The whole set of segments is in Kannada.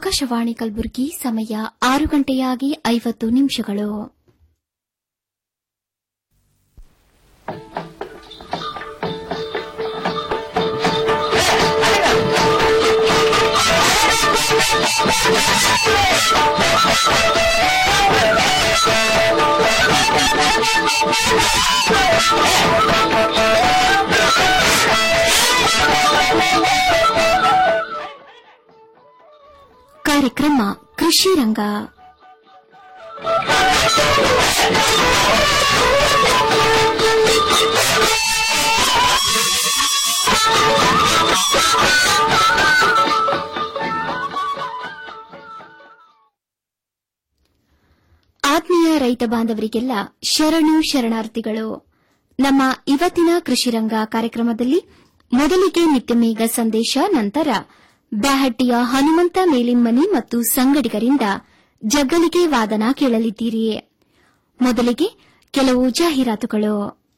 ಆಕಾಶವಾಣಿ ಕಲಬುರಗಿ ಸಮಯ ಆರು ಗಂಟೆಯಾಗಿ ಐವತ್ತು ನಿಮಿಷಗಳು ಕಾರ್ಯಕ್ರಮ ಕೃಷಿ ರಂಗ ಆತ್ಮೀಯ ರೈತ ಬಾಂಧವರಿಗೆಲ್ಲ ಶರಣು ಶರಣಾರ್ಥಿಗಳು ನಮ್ಮ ಇವತ್ತಿನ ಕೃಷಿ ರಂಗ ಕಾರ್ಯಕ್ರಮದಲ್ಲಿ ಮೊದಲಿಗೆ ನಿತ್ಯಮೇಘ ಸಂದೇಶ ನಂತರ ಬ್ಯಾಹಟ್ಟಿಯ ಹನುಮಂತ ಮೇಲಿಮ್ಮನಿ ಮತ್ತು ಸಂಗಡಿಗರಿಂದ ಜಗ್ಗಲಿಗೆ ವಾದನ ಕೇಳಲಿದ್ದೀರಿ ಮೊದಲಿಗೆ ಕೆಲವು ಜಾಹೀರಾತುಗಳು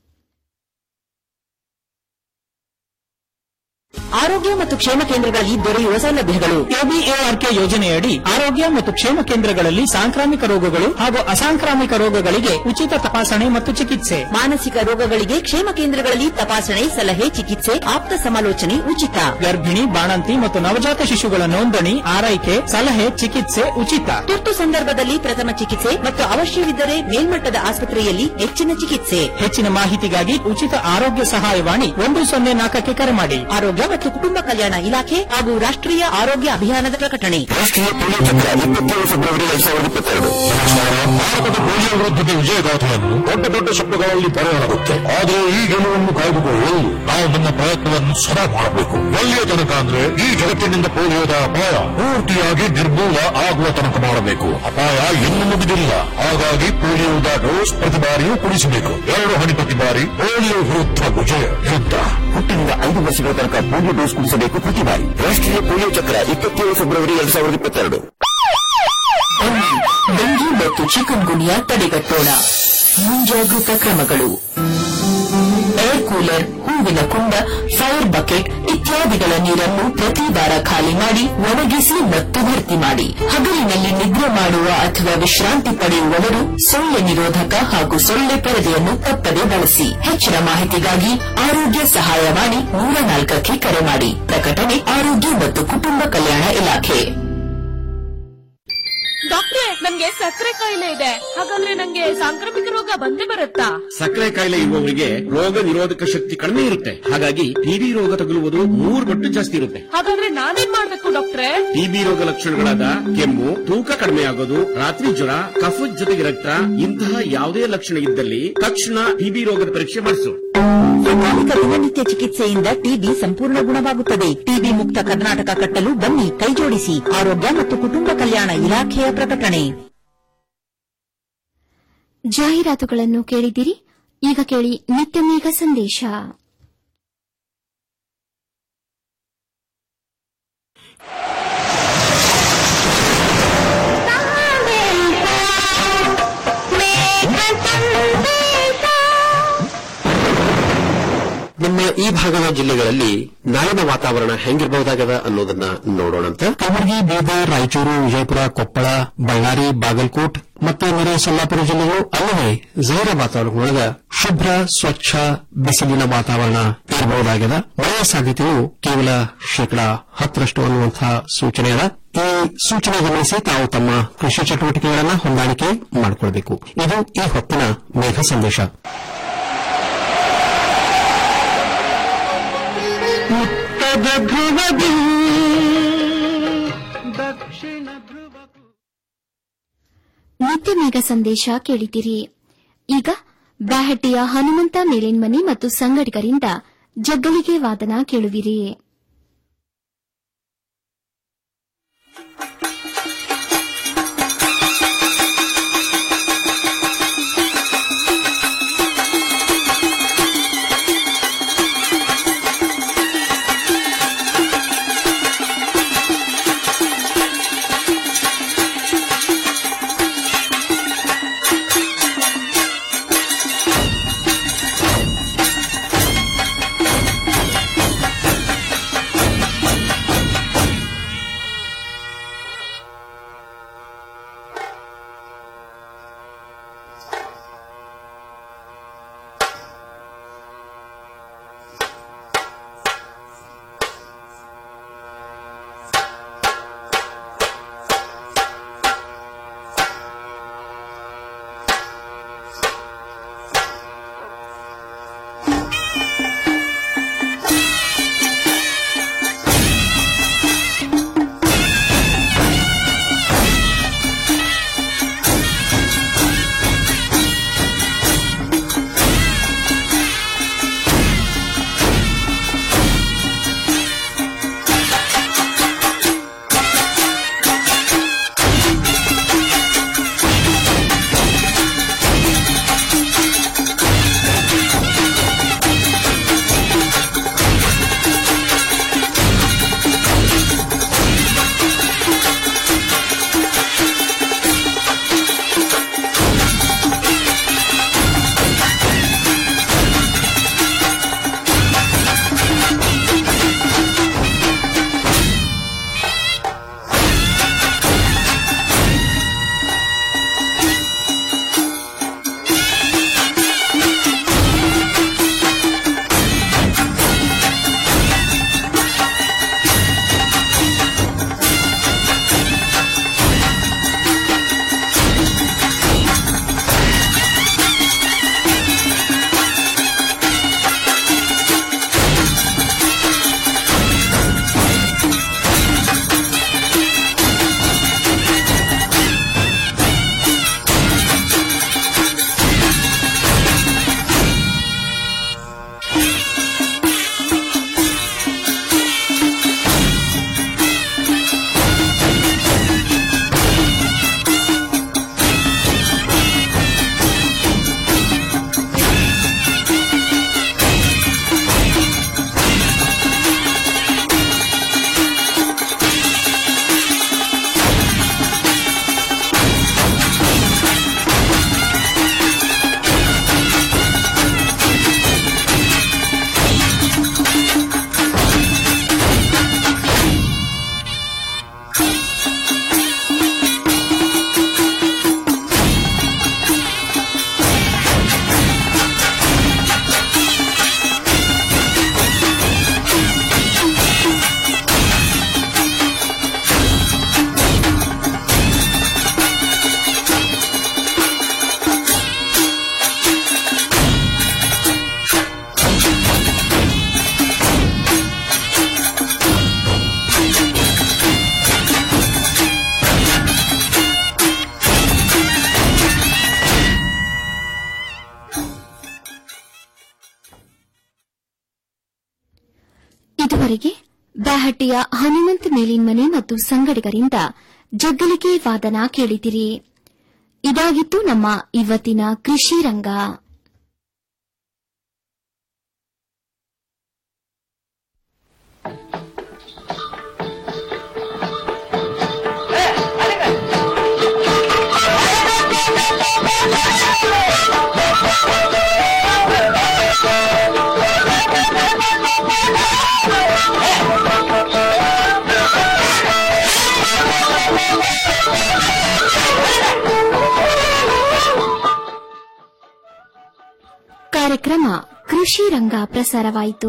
ಆರೋಗ್ಯ ಮತ್ತು ಕ್ಷೇಮ ಕೇಂದ್ರಗಳಲ್ಲಿ ದೊರೆಯುವ ಸೌಲಭ್ಯಗಳು ಎಬಿಎಆರ್ಕೆ ಯೋಜನೆಯಡಿ ಆರೋಗ್ಯ ಮತ್ತು ಕ್ಷೇಮ ಕೇಂದ್ರಗಳಲ್ಲಿ ಸಾಂಕ್ರಾಮಿಕ ರೋಗಗಳು ಹಾಗೂ ಅಸಾಂಕ್ರಾಮಿಕ ರೋಗಗಳಿಗೆ ಉಚಿತ ತಪಾಸಣೆ ಮತ್ತು ಚಿಕಿತ್ಸೆ ಮಾನಸಿಕ ರೋಗಗಳಿಗೆ ಕ್ಷೇಮ ಕೇಂದ್ರಗಳಲ್ಲಿ ತಪಾಸಣೆ ಸಲಹೆ ಚಿಕಿತ್ಸೆ ಆಪ್ತ ಸಮಾಲೋಚನೆ ಉಚಿತ ಗರ್ಭಿಣಿ ಬಾಣಂತಿ ಮತ್ತು ನವಜಾತ ಶಿಶುಗಳ ನೋಂದಣಿ ಆರೈಕೆ ಸಲಹೆ ಚಿಕಿತ್ಸೆ ಉಚಿತ ತುರ್ತು ಸಂದರ್ಭದಲ್ಲಿ ಪ್ರಥಮ ಚಿಕಿತ್ಸೆ ಮತ್ತು ಅವಶ್ಯವಿದ್ದರೆ ಮೇಲ್ಮಟ್ಟದ ಆಸ್ಪತ್ರೆಯಲ್ಲಿ ಹೆಚ್ಚಿನ ಚಿಕಿತ್ಸೆ ಹೆಚ್ಚಿನ ಮಾಹಿತಿಗಾಗಿ ಉಚಿತ ಆರೋಗ್ಯ ಸಹಾಯವಾಣಿ ಒಂದು ಸೊನ್ನೆ ನಾಲ್ಕಕ್ಕೆ ಕರೆ ಮಾಡಿ ಆರೋಗ್ಯ ಮತ್ತು ಕುಟುಂಬ ಕಲ್ಯಾಣ ಇಲಾಖೆ ಹಾಗೂ ರಾಷ್ಟ್ರೀಯ ಆರೋಗ್ಯ ಅಭಿಯಾನದ ಪ್ರಕಟಣೆ ರಾಷ್ಟ್ರೀಯ ಪೋಲಿಯೋ ಚಕ್ರ ಇಪ್ಪತ್ತೇಳು ಫೆಬ್ರವರಿ ಎರಡ್ ಸಾವಿರದ ಇಪ್ಪತ್ತೆರಡು ಭಾರತದ ಪೋಲಿಯೋ ವಿರುದ್ಧದ ವಿಜಯಗಾಥೆಯನ್ನು ದೊಡ್ಡ ದೊಡ್ಡ ಶಬ್ದಗಳಲ್ಲಿ ಬರೆಯಲಾಗುತ್ತೆ ಆದರೆ ಈ ಗೆಲುವನ್ನು ಕಾಯ್ದುಕೊಳ್ಳಲು ನಾವು ನಮ್ಮ ಪ್ರಯತ್ನವನ್ನು ಸದಾ ಮಾಡಬೇಕು ಎಲ್ಲಿಯ ತನಕ ಅಂದ್ರೆ ಈ ಜಗತ್ತಿನಿಂದ ಪೋಲಿಯೋದ ಅಪಾಯ ಪೂರ್ತಿಯಾಗಿ ನಿರ್ಮೂಲ ಆಗುವ ತನಕ ಮಾಡಬೇಕು ಅಪಾಯ ಇನ್ನೂ ಮುಗಿದಿಲ್ಲ ಹಾಗಾಗಿ ಪೋಲಿಯೋದ ಡೋಸ್ ಪ್ರತಿ ಬಾರಿಯೂ ಕುಡಿಸಬೇಕು ಎರಡು ಹನಿ ಪ್ರತಿ ಬಾರಿ ಪೋಲಿಯೋ ವಿರುದ್ಧ ವಿಜಯ ಯುದ್ಧ ಹುಟ್ಟಿನಿಂದ ಐದು ವರ್ಷಗಳ ತನಕ ಪೋಲಿಯೋ ಡೋಸ್ ಕುಡಿಸಬೇಕು ಪ್ರತಿ ಬಾರಿ ರಾಷ್ಟ್ರೀಯ ಪೋಲಿಯೋ ಚಕ್ರ ಇಪ್ಪತ್ತೇಳು ಫೆಬ್ರವರಿ ಎರಡ್ ಸಾವಿರದ ಇಪ್ಪತ್ತೆರಡು ಡೆಂಗಿ ಮತ್ತು ಚಿಕನ್ ಗುನಿಯಾ ತಡೆಗಟ್ಟೋಣ ಮುಂಜಾಗೃತಾ ಕ್ರಮಗಳು ಏರ್ ಕೂಲರ್ ಹೂವಿನ ಕುಂಡ ಫೈರ್ ಬಕೆಟ್ ಇತ್ಯಾದಿಗಳ ನೀರನ್ನು ಪ್ರತಿ ವಾರ ಖಾಲಿ ಮಾಡಿ ಒಣಗಿಸಿ ಮತ್ತು ಭರ್ತಿ ಮಾಡಿ ಹಗಲಿನಲ್ಲಿ ನಿದ್ರೆ ಮಾಡುವ ಅಥವಾ ವಿಶ್ರಾಂತಿ ಪಡೆಯುವವರು ಸೊಳ್ಳೆ ನಿರೋಧಕ ಹಾಗೂ ಸೊಳ್ಳೆ ಪರದೆಯನ್ನು ತಪ್ಪದೆ ಬಳಸಿ ಹೆಚ್ಚಿನ ಮಾಹಿತಿಗಾಗಿ ಆರೋಗ್ಯ ಸಹಾಯವಾಣಿ ನೂರ ನಾಲ್ಕಕ್ಕೆ ಕರೆ ಮಾಡಿ ಪ್ರಕಟಣೆ ಆರೋಗ್ಯ ಮತ್ತು ಕುಟುಂಬ ಕಲ್ಯಾಣ ಇಲಾಖೆ ಡಾಕ್ಟ್ರೆ ನನ್ಗೆ ಸಕ್ಕರೆ ಕಾಯಿಲೆ ಇದೆ ಹಾಗಂದ್ರೆ ನಂಗೆ ಸಾಂಕ್ರಾಮಿಕ ರೋಗ ಬಂದೇ ಬರುತ್ತಾ ಸಕ್ಕರೆ ಕಾಯಿಲೆ ಇರುವವರಿಗೆ ರೋಗ ನಿರೋಧಕ ಶಕ್ತಿ ಕಡಿಮೆ ಇರುತ್ತೆ ಹಾಗಾಗಿ ಟಿಬಿ ರೋಗ ತಗುಲುವುದು ಮೂರು ಪಟ್ಟು ಜಾಸ್ತಿ ಇರುತ್ತೆ ಹಾಗಾದ್ರೆ ನಾನೇನ್ ಮಾಡ್ಬೇಕು ಡಾಕ್ಟ್ರೆ ಟಿಬಿ ರೋಗ ಲಕ್ಷಣಗಳಾದ ಕೆಮ್ಮು ತೂಕ ಕಡಿಮೆ ಆಗೋದು ರಾತ್ರಿ ಜ್ವರ ಕಫದ ಜೊತೆಗೆ ರಕ್ತ ಇಂತಹ ಯಾವುದೇ ಲಕ್ಷಣ ಇದ್ದಲ್ಲಿ ತಕ್ಷಣ ಟಿಬಿ ರೋಗದ ಪರೀಕ್ಷೆ ಮಾಡಿಸು ಸಕಾಲಿಕ ದಿನನಿತ್ಯ ಚಿಕಿತ್ಸೆಯಿಂದ ಟಿಬಿ ಸಂಪೂರ್ಣ ಗುಣವಾಗುತ್ತದೆ ಟಿಬಿ ಮುಕ್ತ ಕರ್ನಾಟಕ ಕಟ್ಟಲು ಬನ್ನಿ ಕೈಜೋಡಿಸಿ ಆರೋಗ್ಯ ಮತ್ತು ಕುಟುಂಬ ಕಲ್ಯಾಣ ಇಲಾಖೆಯ ಪ್ರಕಟಣೆ ಜಾಹೀರಾತುಗಳನ್ನು ಕೇಳಿದಿರಿ ಈಗ ಕೇಳಿ ನಿತ್ಯಮೇಘ ಸಂದೇಶ ನಮ್ಮ ಈ ಭಾಗದ ಜಿಲ್ಲೆಗಳಲ್ಲಿ ನಾಳಿನ ವಾತಾವರಣ ಹೆಂಗಿರಬಹುದಾಗದ ಅನ್ನೋದನ್ನ ನೋಡೋಣಂತ ಕಲಬುರಗಿ ಬೀದರ್ ರಾಯಚೂರು ವಿಜಯಪುರ ಕೊಪ್ಪಳ ಬಳ್ಳಾರಿ ಬಾಗಲಕೋಟ್ ಮತ್ತು ನೆರೆ ಸೊಲ್ಲಾಪುರ ಜಿಲ್ಲೆಗಳು ಅಲ್ಲದೆ ಜೈರ ವಾತಾವರಣದೊಳಗ ಶುಭ್ರ ಸ್ವಚ್ಛ ಬಿಸಿಲಿನ ವಾತಾವರಣ ಇರಬಹುದಾಗಿದೆ ಮಳೆಯ ಸಾಧ್ಯತೆಯು ಕೇವಲ ಶೇಕಡಾ ಹತ್ತರಷ್ಟು ಅನ್ನುವಂತಹ ಸೂಚನೆ ಅದ ಈ ಸೂಚನೆ ಗಮನಿಸಿ ತಾವು ತಮ್ಮ ಕೃಷಿ ಚಟುವಟಿಕೆಗಳನ್ನು ಹೊಂದಾಣಿಕೆ ಮಾಡಿಕೊಳ್ಬೇಕು ಇದು ಈ ಹೊತ್ತಿನ ಮೇಘ ಸಂದೇಶ ನಿತ್ಯಮೇಘ ಸಂದೇಶ ಕೇಳಿದಿರಿ ಈಗ ಬ್ಯಾಹಟ್ಟಿಯ ಹನುಮಂತ ಮೇಲಿನ್ಮನಿ ಮತ್ತು ಸಂಗಡಿಗರಿಂದ ಜಗ್ಗಲಿಗೆ ವಾದನ ಕೇಳುವಿರಿ ಿ ಇದುವರೆಗೆ ಬ್ಯಾಹಟ್ಟಿಯ ಹನುಮಂತ ಮೇಲಿನ್ಮನೆ ಮತ್ತು ಸಂಗಡಿಗರಿಂದ ಜಗ್ಗಲಿಗೆ ವಾದನ ಕೇಳಿದಿರಿ ಇದಾಗಿತ್ತು ನಮ್ಮ ಇವತ್ತಿನ ಕೃಷಿ ರಂಗ ಕಾರ್ಯಕ್ರಮ ಕೃಷಿ ರಂಗ ಪ್ರಸಾರವಾಯಿತು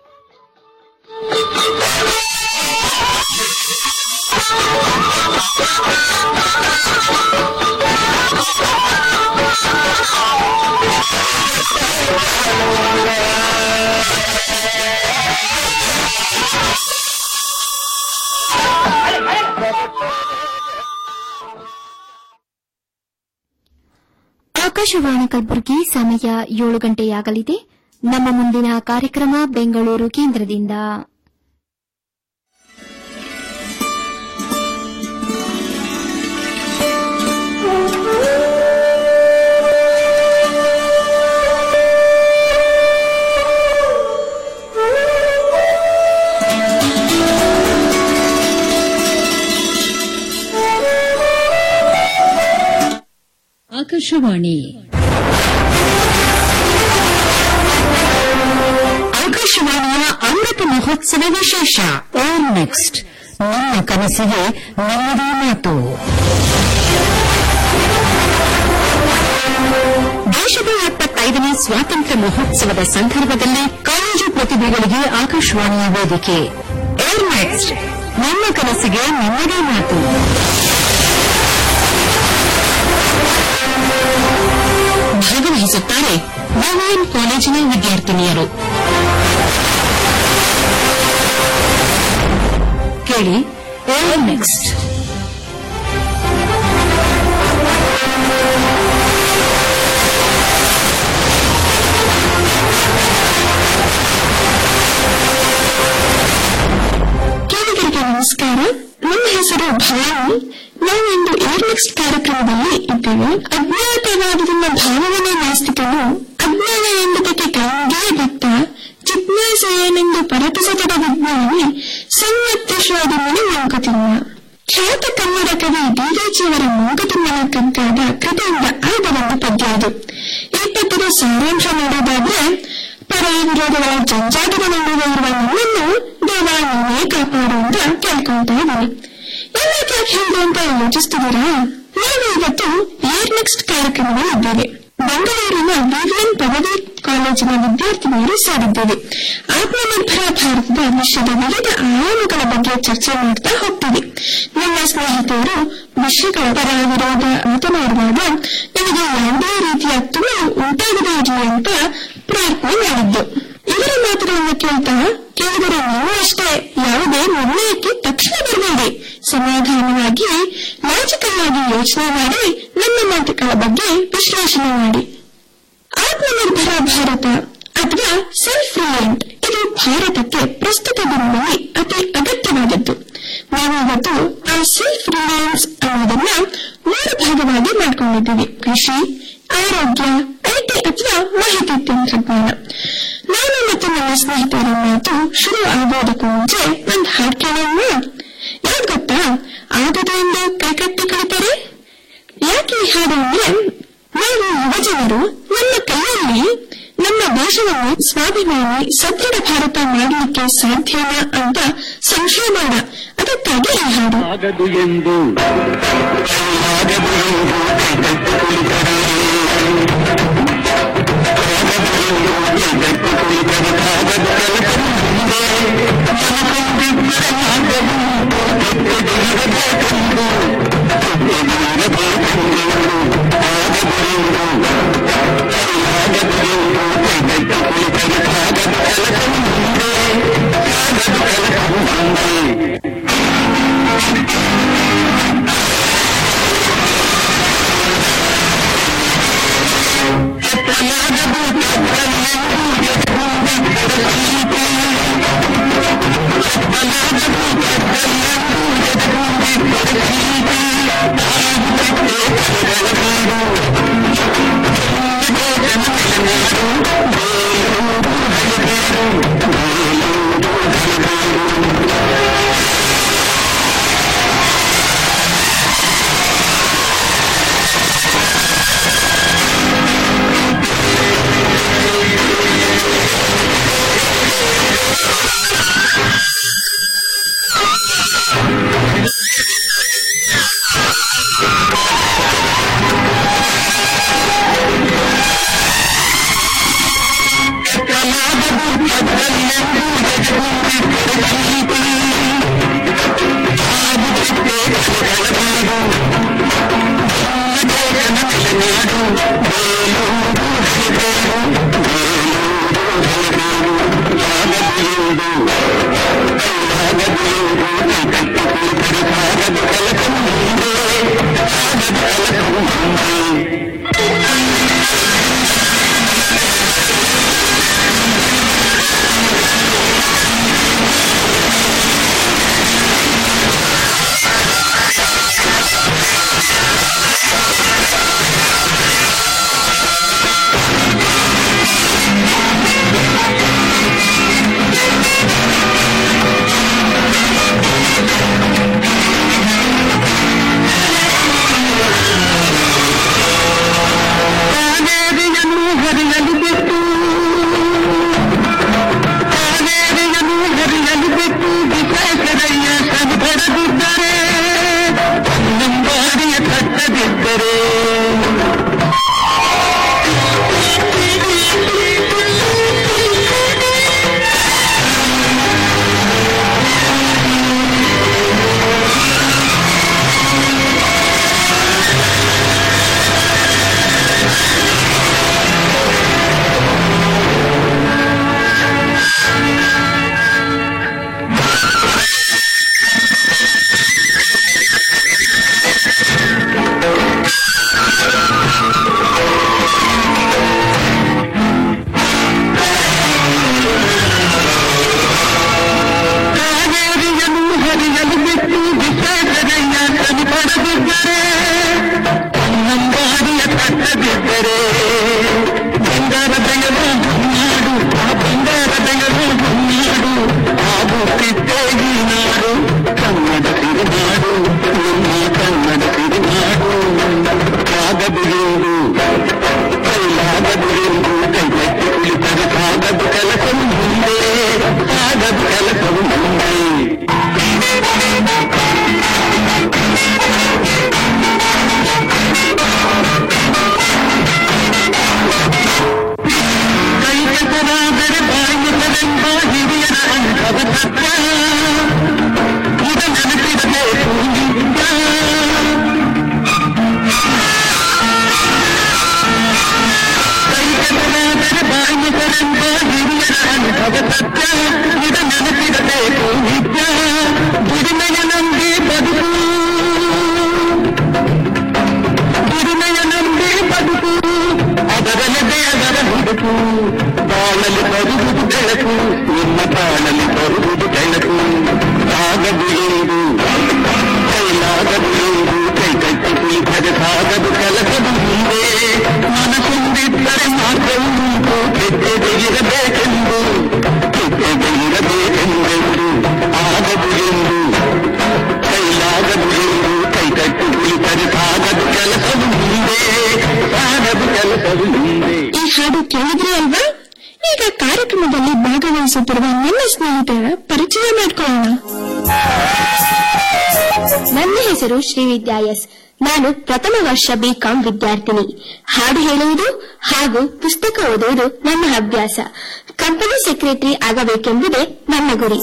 ಆಕಾಶವಾಣಿ ಕಲಬುರಗಿ ಸಮಯ ಏಳು ಗಂಟೆಯಾಗಲಿದೆ ನಮ್ಮ ಮುಂದಿನ ಕಾರ್ಯಕ್ರಮ ಬೆಂಗಳೂರು ಕೇಂದ್ರದಿಂದ ಆಕಾಶವಾಣಿ ಆಕಾಶವಾಣಿಯ ಅಮೃತ ಮಹೋತ್ಸವ ವಿಶೇಷ ಓಲ್ ನೆಕ್ಸ್ಟ್ ನಿಮ್ಮ ಕನಸಿಗೆ ನಮ್ಮದೇ ಮಾತು ದೇಶದ ಎಪ್ಪತ್ತೈದನೇ ಸ್ವಾತಂತ್ರ್ಯ ಮಹೋತ್ಸವದ ಸಂದರ್ಭದಲ್ಲಿ ಕಾಲೇಜು ಪ್ರತಿಭೆಗಳಿಗೆ ಆಕಾಶವಾಣಿಯ ವೇದಿಕೆ ಏರ್ ನೆಕ್ಸ್ಟ್ ನಿಮ್ಮ ಕನಸಿಗೆ ನಮ್ಮದೇ ಮಾತು ಭಾಗವಹಿಸುತ್ತಾರೆ ವಿವಿಎನ್ ಕಾಲೇಜಿನ ವಿದ್ಯಾರ್ಥಿನಿಯರು ಕೇಳಿ ಏರ್ ನೆಕ್ಸ್ಟ್ ಕೇಳಿಗರಿಗೆ ನಮಸ್ಕಾರ ನನ್ನ ಹೆಸರು ಭವಾನಿ ನಾವು ಇಂದು ಏರ್ ನೆಕ್ಸ್ಟ್ ಕಾರ್ಯಕ್ರಮದಲ್ಲಿ ಇದ್ದೇವೆ ಅಜ್ಞಾತವಾದದನ್ನ ಭಾವವನ್ನ ನಾಸ್ತಿಕನು ಅಜ್ಞಾನ ಎಂಬುದಕ್ಕೆ ಗಂಗೆ ಭಕ್ತ ಜಿಜ್ಞಾಸ ಏನೆಂದು ಪರತಸತದ ವಿಜ್ಞಾನಿ ಸಂಗತ್ತೇಶ್ವರದಲ್ಲಿ ಮಂಕುತಿಮ್ಮ ಖ್ಯಾತ ಕನ್ನಡ ಕವಿ ಡಿರಾಜಿಯವರ ಮಂಕುತಿಮ್ಮನ ಕಂತಾದ ಕೃತಿಯಿಂದ ಆಯ್ದ ಪದ್ಯ ಅದು ಈ ಪದ್ಯದ ಸಾರಾಂಶ ನೋಡೋದಾದ್ರೆ ಪರ ವಿರೋಧಗಳ ಜಂಜಾಟದ ನಡುವೆ ಇರುವ ನನ್ನನ್ನು ದೇವ ನೀನೇ ಕಾಪಾಡು ಅಂತ ಕೇಳ್ಕೊಂತಾ ಇದ್ದೀನಿ ಎಲ್ಲಕ್ಕೆ ಯಾಕೆ ಹೇಳಿದೆ ಅಂತ ಯೋಚಿಸ್ತಿದ್ದೀರಾ ನಾವು ಇವತ್ತು ಏರ್ ನೆಕ್ಸ್ಟ್ ಕಾರ್ಯಕ್ರಮದಲ್ಲಿ ಇದ್ದೇವೆ ಬೆಂಗಳೂರಿನ ವಿವಿಎನ್ ಪದವಿ ಕಾಲೇಜಿನ ವಿದ್ಯಾರ್ಥಿನಿಯರು ಸೇರಿದ್ದೇವೆ ಆತ್ಮನಿರ್ಭರ ಭಾರತದ ವಿಶ್ವದ ವಿವಿಧ ಆಯಾಮಗಳ ಬಗ್ಗೆ ಚರ್ಚೆ ಮಾಡ್ತಾ ಹೋಗ್ತೀವಿ ನನ್ನ ಸ್ನೇಹಿತರು ವಿಷಯಗಳ ಪರ ವಿರೋಧ ಮಾತನಾಡುವಾಗ ನನಗೆ ಯಾವುದೇ ರೀತಿಯ ತುಳು ಉಂಟಾಗದೇ ಇರಲಿ ಅಂತ ಪ್ರಾರ್ಥನೆ ಮಾಡಿದ್ದು ಇವರ ಮಾತುಗಳನ್ನು ಕೇಳ್ತಾ ಕೇಳಿದರೆ ನೀವು ಅಷ್ಟೇ ಯಾವುದೇ ನಿರ್ಣಯಕ್ಕೆ ತಕ್ಷಣ ಬರಬೇಡಿ ಸಮಾಧಾನವಾಗಿ ಲಾಜಿಕಲ್ ಆಗಿ ಯೋಚನೆ ಮಾಡಿ ನನ್ನ ಮಾತುಗಳ ಬಗ್ಗೆ ವಿಶ್ಲೇಷಣೆ ಮಾಡಿ ಆತ್ಮನಿರ್ಭರ ಭಾರತ ಅಥವಾ ಸೆಲ್ಫ್ ರಿಲಯಂಟ್ ಇದು ಭಾರತಕ್ಕೆ ಪ್ರಸ್ತುತ ದಿನದಲ್ಲಿ ಅತಿ ಅಗತ್ಯವಾದದ್ದು ನಾವು ಇವತ್ತು ಆ ಸೆಲ್ಫ್ ರಿಲಯನ್ಸ್ ಅನ್ನೋದನ್ನ ಮೂರು ಭಾಗವಾಗಿ ಮಾಡ್ಕೊಂಡಿದ್ದೀವಿ ಕೃಷಿ ಆರೋಗ್ಯ ಐಟಿ ಅಥವಾ ಮಾಹಿತಿ ತಂತ್ರಜ್ಞಾನ ನಾನು ಮತ್ತು ನನ್ನ ಸ್ನೇಹಿತರ ಮಾತು ಶುರು ಆಗೋದಕ್ಕೂ ಮುಂಚೆ ಒಂದು ಹಾಡು ಕೇಳೋಣ ಯಾಕೆ ಗೊತ್ತಾ ಆದದು ಎಂದು ಕೈಕಟ್ಟಿ ಕಳಿತಾರೆ ಯಾಕೆ ಈ ಹಾಡು ಅಂದ್ರೆ ನಾವು ಯುವಜನರು ನಮ್ಮ ಕೈಯಲ್ಲಿ ನಮ್ಮ ದೇಶವನ್ನು ಸ್ವಾಭಿಮಾನಿ ಸದೃಢ ಭಾರತ ಮಾಡಲಿಕ್ಕೆ ಸಾಧ್ಯನಾ ಅಂತ ಸಂಶಯ ಮಾಡ ಅದಕ್ಕಾಗಿ ಈ ಹಾಡು ಆಗದು ಎಂದು ಆಗದು ಎಂದು ಿ ಈ ಹಾಡು ಕೇಳಿದ್ರಿ ಅಲ್ವಾ ಈಗ ಕಾರ್ಯಕ್ರಮದಲ್ಲಿ ಭಾಗವಹಿಸುತ್ತಿರುವ ನನ್ನ ಸ್ನೇಹಿತರ ಪರಿಚಯ ಮಾಡಿಕೊಳ್ಳೋಣ ನನ್ನ ಹೆಸರು ಶ್ರೀವಿದ್ಯಾ ಎಸ್ ನಾನು ಪ್ರಥಮ ವರ್ಷ ಬಿಕಾಂ ವಿದ್ಯಾರ್ಥಿನಿ ಹಾಡು ಹೇಳುವುದು ಹಾಗೂ ಪುಸ್ತಕ ಓದುವುದು ನನ್ನ ಅಭ್ಯಾಸ ಕಂಪನಿ ಸೆಕ್ರೆಟರಿ ಆಗಬೇಕೆಂಬುದೇ ನನ್ನ ಗುರಿ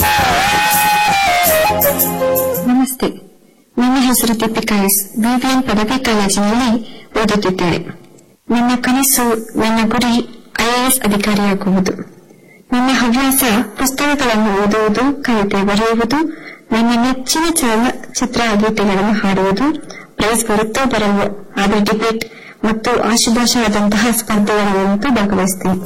ನಮಸ್ತೆ ನನ್ನ ಹೆಸರು ದೀಪಿಕಾ ಎಸ್ ಬಿಬಿಎಂ ಪದವಿ ಕಾಲೇಜಿನಲ್ಲಿ ಓದುತ್ತಿದ್ದೇನೆ ನನ್ನ ಕನಸು ನನ್ನ ಗುರಿ ಐಎಎಸ್ ಅಧಿಕಾರಿಯಾಗುವುದು ನನ್ನ ಹವ್ಯಾಸ ಪುಸ್ತಕಗಳನ್ನು ಓದುವುದು ಕವಿತೆ ಬರೆಯುವುದು ನನ್ನ ನೆಚ್ಚಿನ ಚಲನಚಿತ್ರ ಗೀತೆಗಳನ್ನು ಹಾಡುವುದು ಪ್ರೈಸ್ ಬರುತ್ತೋ ಬರಲ್ವೋ ಆದರೆ ಡಿಬೇಟ್ ಮತ್ತು ಆಶುಭಾಷಾದಂತಹ ಸ್ಪರ್ಧೆಗಳಲ್ಲಂತೂ ಭಾಗವಹಿಸ್ತೀನಿ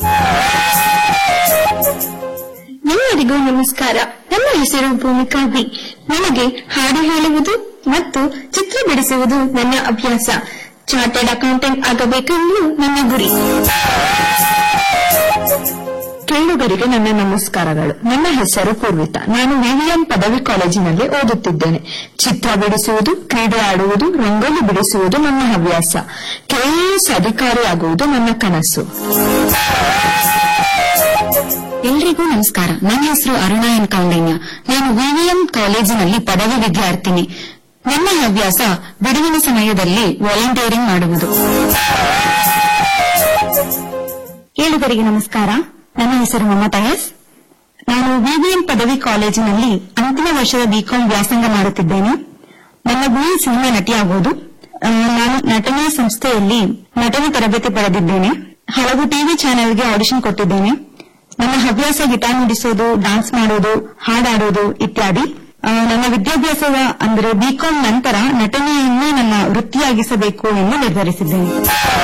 ಎಲ್ಲರಿಗೂ ನಮಸ್ಕಾರ ನನ್ನ ಹೆಸರು ಭೂಮಿಕಾ ಬಿ ನನಗೆ ಹಾಡು ಹೇಳುವುದು ಮತ್ತು ಚಿತ್ರ ಬಿಡಿಸುವುದು ನನ್ನ ಅಭ್ಯಾಸ ಚಾರ್ಟರ್ಡ್ ಅಕೌಂಟೆಂಟ್ ಆಗಬೇಕೆಂದು ನನ್ನ ಗುರಿ ಕೇಳುಗರಿಗೆ ನನ್ನ ನಮಸ್ಕಾರಗಳು ನನ್ನ ಹೆಸರು ಪೂರ್ವಿತಾ ನಾನು ವಿವಿಎಂ ಪದವಿ ಕಾಲೇಜಿನಲ್ಲಿ ಓದುತ್ತಿದ್ದೇನೆ ಚಿತ್ರ ಬಿಡಿಸುವುದು ಕ್ರೀಡೆ ಆಡುವುದು ರಂಗೋಲಿ ಬಿಡಿಸುವುದು ನನ್ನ ಹವ್ಯಾಸ ಕೆಎಎಸ್ ಅಧಿಕಾರಿಯಾಗುವುದು ನನ್ನ ಕನಸು ಎಲ್ರಿಗೂ ನಮಸ್ಕಾರ ನನ್ನ ಹೆಸರು ಅರುಣಾ ಎನ್ ಕೌಂಡನ್ಯ ನಾನು ವಿವಿಎಂ ಕಾಲೇಜಿನಲ್ಲಿ ಪದವಿ ವಿದ್ಯಾರ್ಥಿನಿ ನನ್ನ ಹವ್ಯಾಸ ಬಿಡುವಿನ ಸಮಯದಲ್ಲಿ ವಾಲಂಟಿಯರಿಂಗ್ ಮಾಡುವುದು ಕೇಳುಗರಿಗೆ ನಮಸ್ಕಾರ ನನ್ನ ಹೆಸರು ಮಮತಾ ಎಸ್ ನಾನು ವಿವಿಎಂ ಪದವಿ ಕಾಲೇಜಿನಲ್ಲಿ ಅಂತಿಮ ವರ್ಷದ ಬಿಕಾಂ ವ್ಯಾಸಂಗ ಮಾಡುತ್ತಿದ್ದೇನೆ ನನ್ನ ಗುರಿ ಸಿನಿಮಾ ನಟಿಯಾಗುವುದು ಆ, ನಾನು ನಟನೆಯ ಸಂಸ್ಥೆಯಲ್ಲಿ ನಟನೆ ತರಬೇತಿ ಪಡೆದಿದ್ದೇನೆ ಹಲವು ಟಿವಿ ಚಾನೆಲ್ಗೆ ಆಡಿಷನ್ ಕೊಟ್ಟಿದ್ದೇನೆ ನನ್ನ ಹವ್ಯಾಸ ಗಿಟಾರ್ ನುಡಿಸೋದು ಡಾನ್ಸ್ ಮಾಡೋದು ಹಾಡಾಡೋದು ಇತ್ಯಾದಿ ಆ, ನನ್ನ ವಿದ್ಯಾಭ್ಯಾಸದ ಅಂದರೆ ಬಿಕಾಂ ನಂತರ ನಟನೆಯನ್ನೇ ನನ್ನ ವೃತ್ತಿಯಾಗಿಸಬೇಕು ಎಂದು ನಿರ್ಧರಿಸಿದ್ದೇನೆ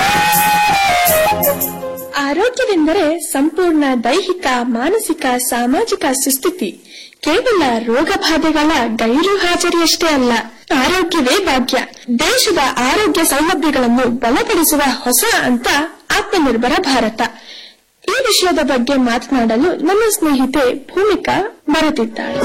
ಆರೋಗ್ಯವೆಂದರೆ ಸಂಪೂರ್ಣ ದೈಹಿಕ ಮಾನಸಿಕ ಸಾಮಾಜಿಕ ಸುಸ್ಥಿತಿ ಕೇವಲ ರೋಗ ಬಾಧೆಗಳ ಗೈರು ಹಾಜರಿಯಷ್ಟೇ ಅಲ್ಲ ಆರೋಗ್ಯವೇ ಭಾಗ್ಯ ದೇಶದ ಆರೋಗ್ಯ ಸೌಲಭ್ಯಗಳನ್ನು ಬಲಪಡಿಸುವ ಹೊಸ ಅಂತ ಆತ್ಮನಿರ್ಭರ ಭಾರತ ಈ ವಿಷಯದ ಬಗ್ಗೆ ಮಾತನಾಡಲು ನನ್ನ ಸ್ನೇಹಿತೆ ಭೂಮಿಕಾ ಬರುತ್ತಿದ್ದಾಳೆ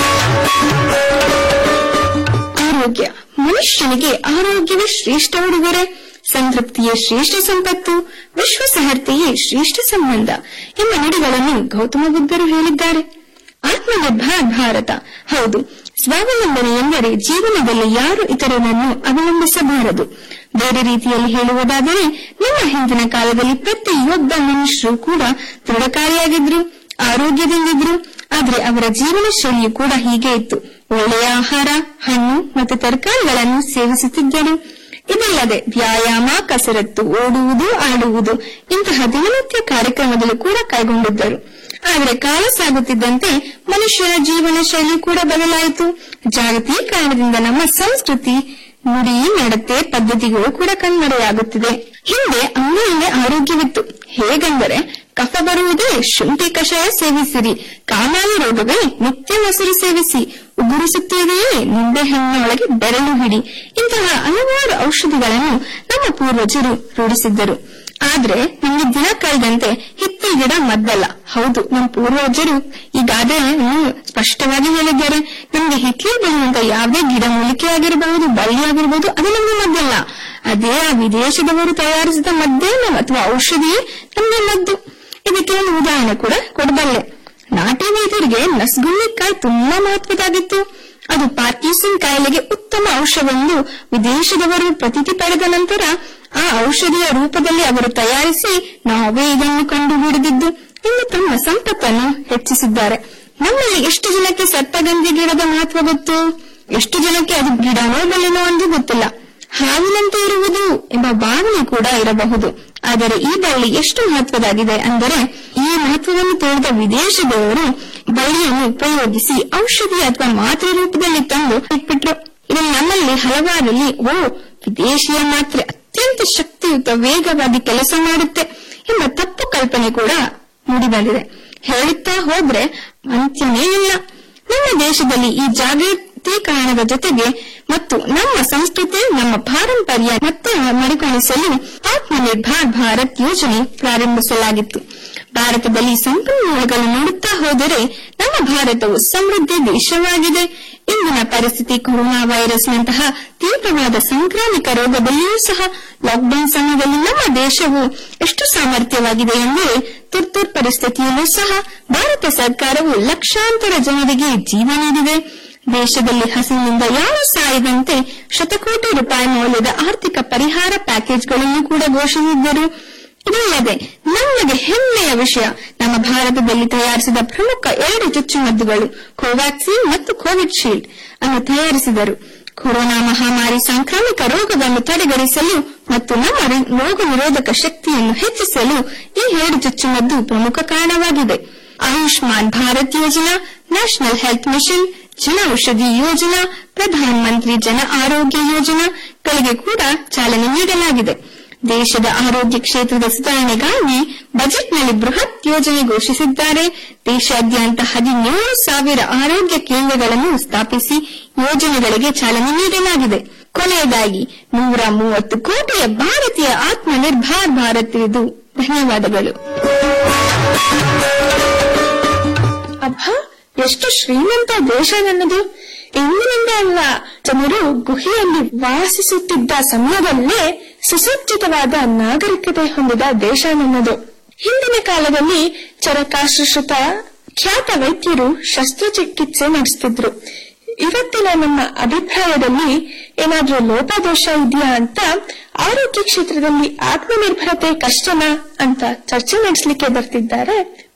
ಆರೋಗ್ಯ ಮನುಷ್ಯನಿಗೆ ಆರೋಗ್ಯವೇ ಶ್ರೇಷ್ಠ ಉಡುಗೊರೆ ಸಂತೃಪ್ತಿಯೇ ಶ್ರೇಷ್ಠ ಸಂಪತ್ತು ವಿಶ್ವಸಹರ್ತೆಯೇ ಶ್ರೇಷ್ಠ ಸಂಬಂಧ ಎಂಬ ನುಡಿಗಳನ್ನು ಗೌತಮ ಬುದ್ಧರು ಹೇಳಿದ್ದಾರೆ ಆತ್ಮನಿರ್ಭರ ಭಾರತ ಹೌದು ಸ್ವಾವಲಂಬನೆ ಎಂದರೆ ಜೀವನದಲ್ಲಿ ಯಾರು ಇತರರನ್ನು ಅವಲಂಬಿಸಬಾರದು ಬೇರೆ ರೀತಿಯಲ್ಲಿ ಹೇಳುವುದಾದರೆ ನಮ್ಮ ಹಿಂದಿನ ಕಾಲದಲ್ಲಿ ಪ್ರತಿಯೊಬ್ಬ ಮನುಷ್ಯರು ಕೂಡ ದೃಢಕಾರಿಯಾಗಿದ್ರು ಆರೋಗ್ಯದಿಂದಿದ್ರು ಆದ್ರೆ ಅವರ ಜೀವನ ಶೈಲಿಯು ಕೂಡ ಹೀಗೆ ಇತ್ತು ಒಳ್ಳೆಯ ಆಹಾರ ಹಣ್ಣು ಮತ್ತು ತರಕಾರಿಗಳನ್ನು ಸೇವಿಸುತ್ತಿದ್ದರು ಇದಲ್ಲದೆ ವ್ಯಾಯಾಮ ಕಸರತ್ತು ಓಡುವುದು ಆಡುವುದು ಇಂತಹ ದಿನನಿತ್ಯ ಕಾರ್ಯಕ್ರಮಗಳು ಕೂಡ ಕೈಗೊಂಡಿದ್ದರು ಆದರೆ ಕಾಲ ಸಾಗುತ್ತಿದ್ದಂತೆ ಮನುಷ್ಯರ ಜೀವನ ಶೈಲಿ ಕೂಡ ಬದಲಾಯಿತು ಜಾಗತೀಕರಣದಿಂದ ನಮ್ಮ ಸಂಸ್ಕೃತಿ ನುಡಿ ನಡತೆ ಪದ್ಧತಿಗಳು ಕೂಡ ಕಣ್ಮರೆಯಾಗುತ್ತಿದೆ ಹಿಂದೆ ಅಂಗೈಯಲ್ಲೇ ಆರೋಗ್ಯವಿತ್ತು ಹೇಗೆಂದರೆ ಕಫ ಬರುವುದೇ ಶುಂಠಿ ಕಷಾಯ ಸೇವಿಸಿರಿ ಕಾಮಾಲೆ ರೋಗಗಳೇ ನಿತ್ಯ ಮೊಸರು ಸೇವಿಸಿ ಉಗುರಿಸುತ್ತಿದೆಯೇ ನಿಂಬೆ ಹಣ್ಣಿನೊಳಗೆ ಬೆರಳು ಹಿಡಿ ಇಂತಹ ಹಲವಾರು ಔಷಧಿಗಳನ್ನು ನಮ್ಮ ಪೂರ್ವಜರು ರೂಢಿಸಿದ್ದರು ಆದ್ರೆ ನಮಗೆ ದಿನ ಕಳೆದಂತೆ ಹಿತ್ತಲ ಗಿಡ ಮದ್ದಲ್ಲ ಹೌದು ನಮ್ಮ ಪೂರ್ವಜರು ಈಗಾಗಲೇ ಸ್ಪಷ್ಟವಾಗಿ ಹೇಳಿದ್ದಾರೆ ನಮಗೆ ಹಿತ್ಲಿ ಬೆಳೆಯುವಂತ ಯಾವುದೇ ಗಿಡ ಮೂಲಿಕೆ ಆಗಿರಬಹುದು ಬಳ್ಳಿ ಆಗಿರಬಹುದು ಅದು ನಮಗೆ ಮದ್ದಲ್ಲ ಅದೇ ಆ ವಿದೇಶದವರು ತಯಾರಿಸಿದ ಮದ್ದೇನು ಅಥವಾ ಔಷಧಿಯೇ ನಮಗೆ ಮದ್ದು ಇದಕ್ಕೆ ಒಂದು ಉದಾಹರಣೆ ಕೂಡ ಕೊಡಬಲ್ಲೆ ನಾಟಿ ವೈದ್ಯರಿಗೆ ನಸ್ಗುನ್ನಿಕಾಯಿ ತುಂಬಾ ಮಹತ್ವದಾಗಿತ್ತು ಅದು ಪಾರ್ಕಿನ್ಸನ್ ಕಾಯಿಲೆಗೆ ಉತ್ತಮ ಔಷಧವೆಂದು ವಿದೇಶದವರು ಪ್ರತೀತಿ ಪಡೆದ ನಂತರ ಆ ಔಷಧಿಯ ರೂಪದಲ್ಲಿ ಅವರು ತಯಾರಿಸಿ ನಾವೇ ಇದನ್ನು ಕಂಡುಹಿಡಿದಿದ್ದು ಇನ್ನು ತಮ್ಮ ಸಂಪತ್ತನ್ನು ಹೆಚ್ಚಿಸಿದ್ದಾರೆ ನಮ್ಮಲ್ಲಿ ಎಷ್ಟು ಜನಕ್ಕೆ ಸತ್ತಗಂಧಿ ಗಿಡದ ಮಹತ್ವ ಗೊತ್ತು ಎಷ್ಟು ಜನಕ್ಕೆ ಅದು ಗಿಡನೋ ಬಲ್ಲಿನೋ ಎಂದು ಗೊತ್ತಿಲ್ಲ ಹಾವಿನಂತೆ ಇರುವುದು ಎಂಬ ಭಾವನೆ ಕೂಡ ಇರಬಹುದು ಆದರೆ ಈ ಬಳ್ಳಿ ಎಷ್ಟು ಮಹತ್ವದಾಗಿದೆ ಅಂದರೆ ಈ ಮಹತ್ವವನ್ನು ತಿಳಿದ ವಿದೇಶದವರು ಬಳ್ಳಿಯನ್ನು ಉಪಯೋಗಿಸಿ ಔಷಧಿ ಅಥವಾ ಮಾತ್ರೆ ರೂಪದಲ್ಲಿ ತಂದು ಇಟ್ಬಿಟ್ರು ಇದು ನಮ್ಮಲ್ಲಿ ಹಲವಾರಲ್ಲಿ ಓ ವಿದೇಶಿಯ ಮಾತ್ರೆ ಅತ್ಯಂತ ಶಕ್ತಿಯುತ ವೇಗವಾಗಿ ಕೆಲಸ ಮಾಡುತ್ತೆ ಎಂಬ ತಪ್ಪು ಕಲ್ಪನೆ ಕೂಡ ಮೂಡಿಬಂದಿದೆ ಹೇಳುತ್ತಾ ಹೋದ್ರೆ ಅಂತ್ಯನೇ ಇಲ್ಲ ನಮ್ಮ ದೇಶದಲ್ಲಿ ಈ ಜಾಗತೀಕರಣದ ಜೊತೆಗೆ ಮತ್ತು ನಮ್ಮ ಸಂಸ್ಕೃತಿ ನಮ್ಮ ಪಾರಂಪರ್ಯ ಮತ್ತೆ ಮರುಕಳಿಸಲು ಆತ್ಮನಿರ್ಭರ್ ಭಾರತ್ ಯೋಜನೆ ಪ್ರಾರಂಭಿಸಲಾಗಿತ್ತು ಭಾರತದಲ್ಲಿ ಸಂಪನ್ಮೂಲಗಳು ನೋಡುತ್ತಾ ಹೋದರೆ ನಮ್ಮ ಭಾರತವು ಸಮೃದ್ಧ ದೇಶವಾಗಿದೆ ಇಂದಿನ ಪರಿಸ್ಥಿತಿ ಕೊರೋನಾ ವೈರಸ್ನಂತಹ ತೀವ್ರವಾದ ಸಾಂಕ್ರಾಮಿಕ ರೋಗದಲ್ಲಿಯೂ ಸಹ ಲಾಕ್ಡೌನ್ ಸಮಯದಲ್ಲಿ ನಮ್ಮ ದೇಶವು ಎಷ್ಟು ಸಾಮರ್ಥ್ಯವಾಗಿದೆ ಎಂದರೆ ತುರ್ತು ಪರಿಸ್ಥಿತಿಯಲ್ಲೂ ಸಹ ಭಾರತ ಸರ್ಕಾರವು ಲಕ್ಷಾಂತರ ಜನರಿಗೆ ಜೀವ ನೀಡಿದೆ ದೇಶದಲ್ಲಿ ಹಸಿವಿನಿಂದ ಯಾರು ಸಾಯದಂತೆ ಶತಕೋಟಿ ರೂಪಾಯಿ ಮೌಲ್ಯದ ಆರ್ಥಿಕ ಪರಿಹಾರ ಪ್ಯಾಕೇಜ್ಗಳನ್ನು ಕೂಡ ಘೋಷಿಸಿದ್ದರು ಇದಲ್ಲದೆ ನಮಗೆ ಹೆಮ್ಮೆಯ ವಿಷಯ ನಮ್ಮ ಭಾರತದಲ್ಲಿ ತಯಾರಿಸಿದ ಪ್ರಮುಖ ಎರಡು ಚುಚ್ಚುಮದ್ದುಗಳು ಕೋವ್ಯಾಕ್ಸಿನ್ ಮತ್ತು ಕೋವಿಡ್ ಶೀಲ್ಡ್ ಅನ್ನು ತಯಾರಿಸಿದರು ಕೊರೋನಾ ಮಹಾಮಾರಿ ಸಾಂಕ್ರಾಮಿಕ ರೋಗವನ್ನು ತಡೆಗಣಿಸಲು ಮತ್ತು ನಮ್ಮ ರಿ- ರೋಗ ನಿರೋಧಕ ಶಕ್ತಿಯನ್ನು ಹೆಚ್ಚಿಸಲು ಈ ಎರಡು ಚುಚ್ಚುಮದ್ದು ಪ್ರಮುಖ ಕಾರಣವಾಗಿದೆ ಆಯುಷ್ಮಾನ್ ಭಾರತ್ ಯೋಜನಾ ನ್ಯಾಷನಲ್ ಹೆಲ್ತ್ ಮಿಷನ್ ಜನ ಔಷಧಿ ಯೋಜನಾ ಪ್ರಧಾನ ಮಂತ್ರಿ ಜನ ಆರೋಗ್ಯ ಯೋಜನಾಗಳಿಗೆ ಕೂಡ ಚಾಲನೆ ನೀಡಲಾಗಿದೆ ದೇಶದ ಆರೋಗ್ಯ ಕ್ಷೇತ್ರದ ಸುಧಾರಣೆಗಾಗಿ ಬಜೆಟ್ನಲ್ಲಿ ಬೃಹತ್ ಯೋಜನೆ ಘೋಷಿಸಿದ್ದಾರೆ ದೇಶಾದ್ಯಂತ ಹದಿನೇಳು ಸಾವಿರ ಆರೋಗ್ಯ ಕೇಂದ್ರಗಳನ್ನು ಸ್ಥಾಪಿಸಿ ಯೋಜನೆಗಳಿಗೆ ಚಾಲನೆ ನೀಡಲಾಗಿದೆ ಕೊನೆಯದಾಗಿ ನೂರ ಮೂವತ್ತು ಕೋಟಿಯ ಭಾರತೀಯ ಆತ್ಮನಿರ್ಭರ್ ಭಾರತ್ ಇದು ಧನ್ಯವಾದಗಳು ಅಬ್ಬ ಎಷ್ಟು ಶ್ರೀಮಂತ ದೇಶ ನನ್ನದು ಇಂದಿನಿಂದ ಅಲ್ಲ ಜನರು ಗುಹೆಯಲ್ಲಿ ವಾಸಿಸುತ್ತಿದ್ದ ಸಮಯದಲ್ಲೇ ಸುಸಜ್ಜಿತವಾದ ನಾಗರಿಕತೆ ಹೊಂದಿದ ದೇಶ ನನ್ನದು ಹಿಂದಿನ ಕಾಲದಲ್ಲಿ ಚರಕಾಶುಶ್ರುತ ಖ್ಯಾತ ವೈದ್ಯರು ಶಸ್ತ್ರಚಿಕಿತ್ಸೆ ನಡೆಸುತ್ತಿದ್ರು ಇವತ್ತಿನ ನಮ್ಮ ಅಭಿಪ್ರಾಯದಲ್ಲಿ ಏನಾದ್ರೂ ಲೋಪದೋಷ ಇದೆಯಾ ಅಂತ ಆರೋಗ್ಯ ಕ್ಷೇತ್ರದಲ್ಲಿ ಆತ್ಮನಿರ್ಭರತೆ ಕಷ್ಟನಾ ಅಂತ ಚರ್ಚೆ ನಡೆಸಲಿಕ್ಕೆ ಬರ್ತಿದ್ದಾರೆ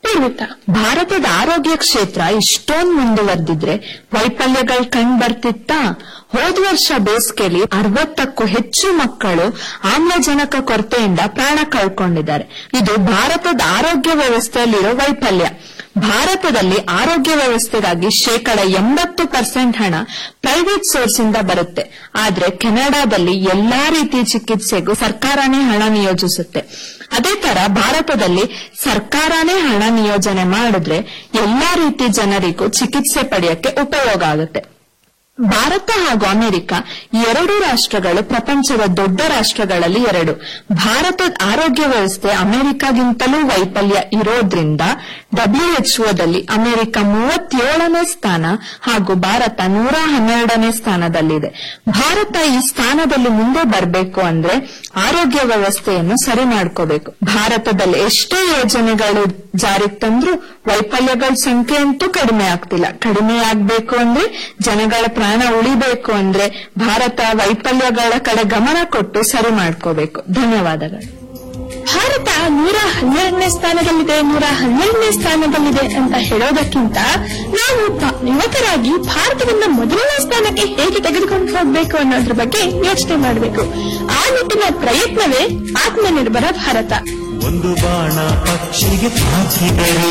ಪೂರ್ವಿತಾ ಭಾರತದ ಆರೋಗ್ಯ ಕ್ಷೇತ್ರ ಇಷ್ಟೊಂದು ಮುಂದುವರೆದಿದ್ರೆ ವೈಫಲ್ಯಗಳು ಕಂಡು ಬರ್ತಿತ್ತಾ ಹೋದ ವರ್ಷ ಬೇಸಿಗೆಯಲ್ಲಿ ಅರವತ್ತಕ್ಕೂ ಹೆಚ್ಚು ಮಕ್ಕಳು ಆಮ್ಲಜನಕ ಕೊರತೆಯಿಂದ ಪ್ರಾಣ ಕಳ್ಕೊಂಡಿದ್ದಾರೆ ಇದು ಭಾರತದ ಆರೋಗ್ಯ ವ್ಯವಸ್ಥೆಯಲ್ಲಿರೋ ವೈಫಲ್ಯ ಭಾರತದಲ್ಲಿ ಆರೋಗ್ಯ ವ್ಯವಸ್ಥೆಗಾಗಿ ಶೇಕಡ ಎಂಬತ್ತು ಪರ್ಸೆಂಟ್ ಹಣ ಪ್ರೈವೇಟ್ ಸೋರ್ಸ್ ಇಂದ ಬರುತ್ತೆ ಆದ್ರೆ ಕೆನಡಾದಲ್ಲಿ ಎಲ್ಲಾ ರೀತಿಯ ಚಿಕಿತ್ಸೆಗೂ ಸರ್ಕಾರನೇ ಹಣ ನಿಯೋಜಿಸುತ್ತೆ ಅದೇ ತರ ಭಾರತದಲ್ಲಿ ಸರ್ಕಾರನೇ ಹಣ ನಿಯೋಜನೆ ಮಾಡಿದ್ರೆ ಎಲ್ಲಾ ರೀತಿ ಜನರಿಗೂ ಚಿಕಿತ್ಸೆ ಪಡೆಯಕ್ಕೆ ಉಪಯೋಗ ಆಗುತ್ತೆ ಭಾರತ ಹಾಗೂ ಅಮೆರಿಕ ಈ ಎರಡೂ ರಾಷ್ಟ್ರಗಳು ಪ್ರಪಂಚದ ದೊಡ್ಡ ರಾಷ್ಟ್ರಗಳಲ್ಲಿ ಎರಡು ಭಾರತದ ಆರೋಗ್ಯ ವ್ಯವಸ್ಥೆ ಅಮೆರಿಕಗಿಂತಲೂ ವೈಫಲ್ಯ ಇರೋದ್ರಿಂದ ಡಬ್ಲ್ಯೂಎಚ್ಒದಲ್ಲಿ ಅಮೆರಿಕ ಮೂವತ್ತೇಳನೇ ಸ್ಥಾನ ಹಾಗೂ ಭಾರತ ನೂರ ಹನ್ನೆರಡನೇ ಸ್ಥಾನದಲ್ಲಿದೆ ಭಾರತ ಈ ಸ್ಥಾನದಲ್ಲಿ ಮುಂದೆ ಬರಬೇಕು ಅಂದ್ರೆ ಆರೋಗ್ಯ ವ್ಯವಸ್ಥೆಯನ್ನು ಸರಿ ಮಾಡ್ಕೋಬೇಕು ಭಾರತದಲ್ಲಿ ಎಷ್ಟೇ ಯೋಜನೆಗಳು ಜಾರಿಗೆ ತಂದ್ರೂ ವೈಫಲ್ಯಗಳ ಸಂಖ್ಯೆ ಅಂತೂ ಕಡಿಮೆ ಆಗ್ತಿಲ್ಲ ಕಡಿಮೆ ಆಗ್ಬೇಕು ಅಂದ್ರೆ ಜನಗಳ ಪ್ರಾಣ ಉಳಿಬೇಕು ಅಂದ್ರೆ ಭಾರತ ವೈಫಲ್ಯಗಳ ಕಡೆ ಗಮನ ಕೊಟ್ಟು ಸರಿ ಮಾಡ್ಕೋಬೇಕು ಧನ್ಯವಾದಗಳು ಭಾರತ ನೂರ ಹನ್ನೆರಡನೇ ಸ್ಥಾನದಲ್ಲಿದೆ ನೂರ ಹನ್ನೆರಡನೇ ಸ್ಥಾನದಲ್ಲಿದೆ ಅಂತ ಹೇಳೋದಕ್ಕಿಂತ ನಾವು ತ- ಯುವಕರಾಗಿ ಭಾರತವನ್ನ ಮೊದಲನೇ ಸ್ಥಾನಕ್ಕೆ ಹೇಗೆ ತೆಗೆದುಕೊಂಡು ಹೋಗಬೇಕು ಅನ್ನೋದ್ರ ಬಗ್ಗೆ ಯೋಚನೆ ಮಾಡಬೇಕು ಆ ನಿಟ್ಟಿನ ಪ್ರಯತ್ನವೇ ಆತ್ಮನಿರ್ಭರ ಭಾರತ ಒಂದು ಬಾಣ ಪಕ್ಷಿಗೆ ತಾಕಿದರೆ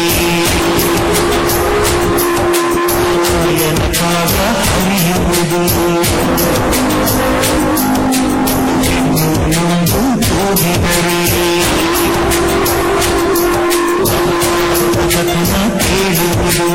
ಕಾಲ ಹರಿಯುವುದು ಇನ್ನೊಂದು ಹೋಗಿದರೆ ಕಥನ ಕೇಳುವುದು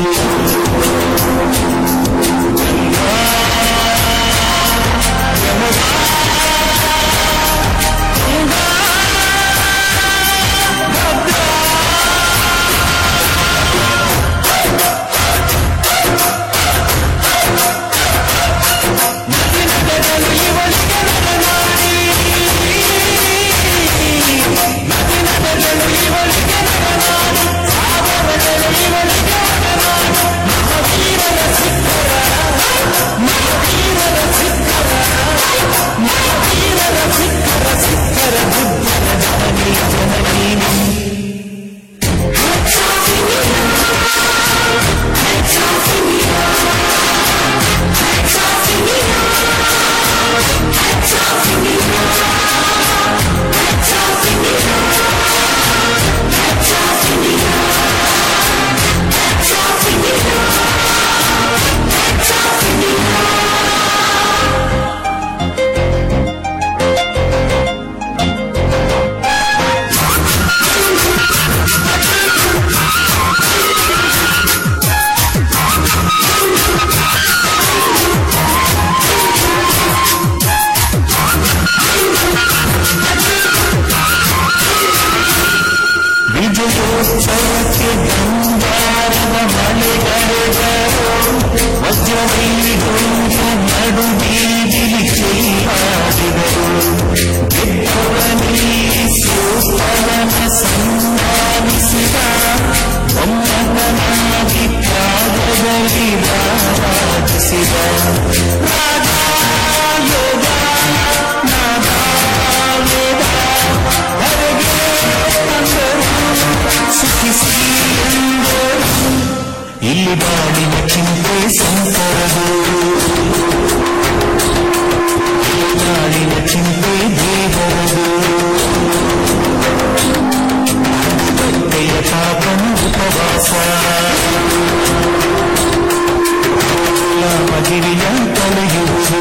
ವಿಜಯೋತ್ಸವಕ್ಕೆ ಬಂಗಾರದ ಮಳೆಗರೆದರು ವಜ್ರವೈಗೊಂಡು ನಡು ಬೀದಿಲಿ ಚೆಲ್ಲಾಡಿದರು ಗೆದ್ದವನೇ ಸೋತವನ ಸನ್ಮಾನಿಸಿದ ಒಮ್ಮತನಾಗಿ ತ್ಯಾಗದಲ್ಲಿ ರಾಜಿಸಿದ ರಾಗ ಯೋಗ ನಾದ ವೇದ ಹೊರಗೆ ತಂದರು ಸುಖಿಸಿ ಎಂದರು ಇಲ್ಲಿ ಬಾಳಿನ ಚಿಂತೆ ಸಂಕರದು ಇಲ್ಲಿ ಬಾಳಿನ ಚಿಂತೆ ದೇವರದು ಭಕ್ತೆಯ ಪಾಪನ ಉಪವಾಸ ಮಗಿರಿಯ ತಲೆಯುವುದು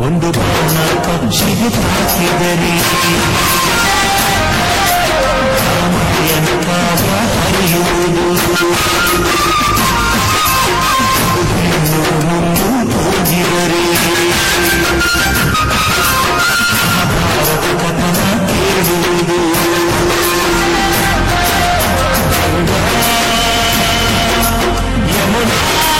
ಒಂದು ಬಾಣ ಪಕ್ಷಿಗೆ ತಾಕಿದರೆ ಕಾಮಯಂತಾವ ಹರಿಯುವುದು ಹೆಣ್ಣು ಮುಂದು ಹೋಗಿದರೆ ಭಾರತ ಕಥನ ಕೇಳುವುದು ಯಮುನಾ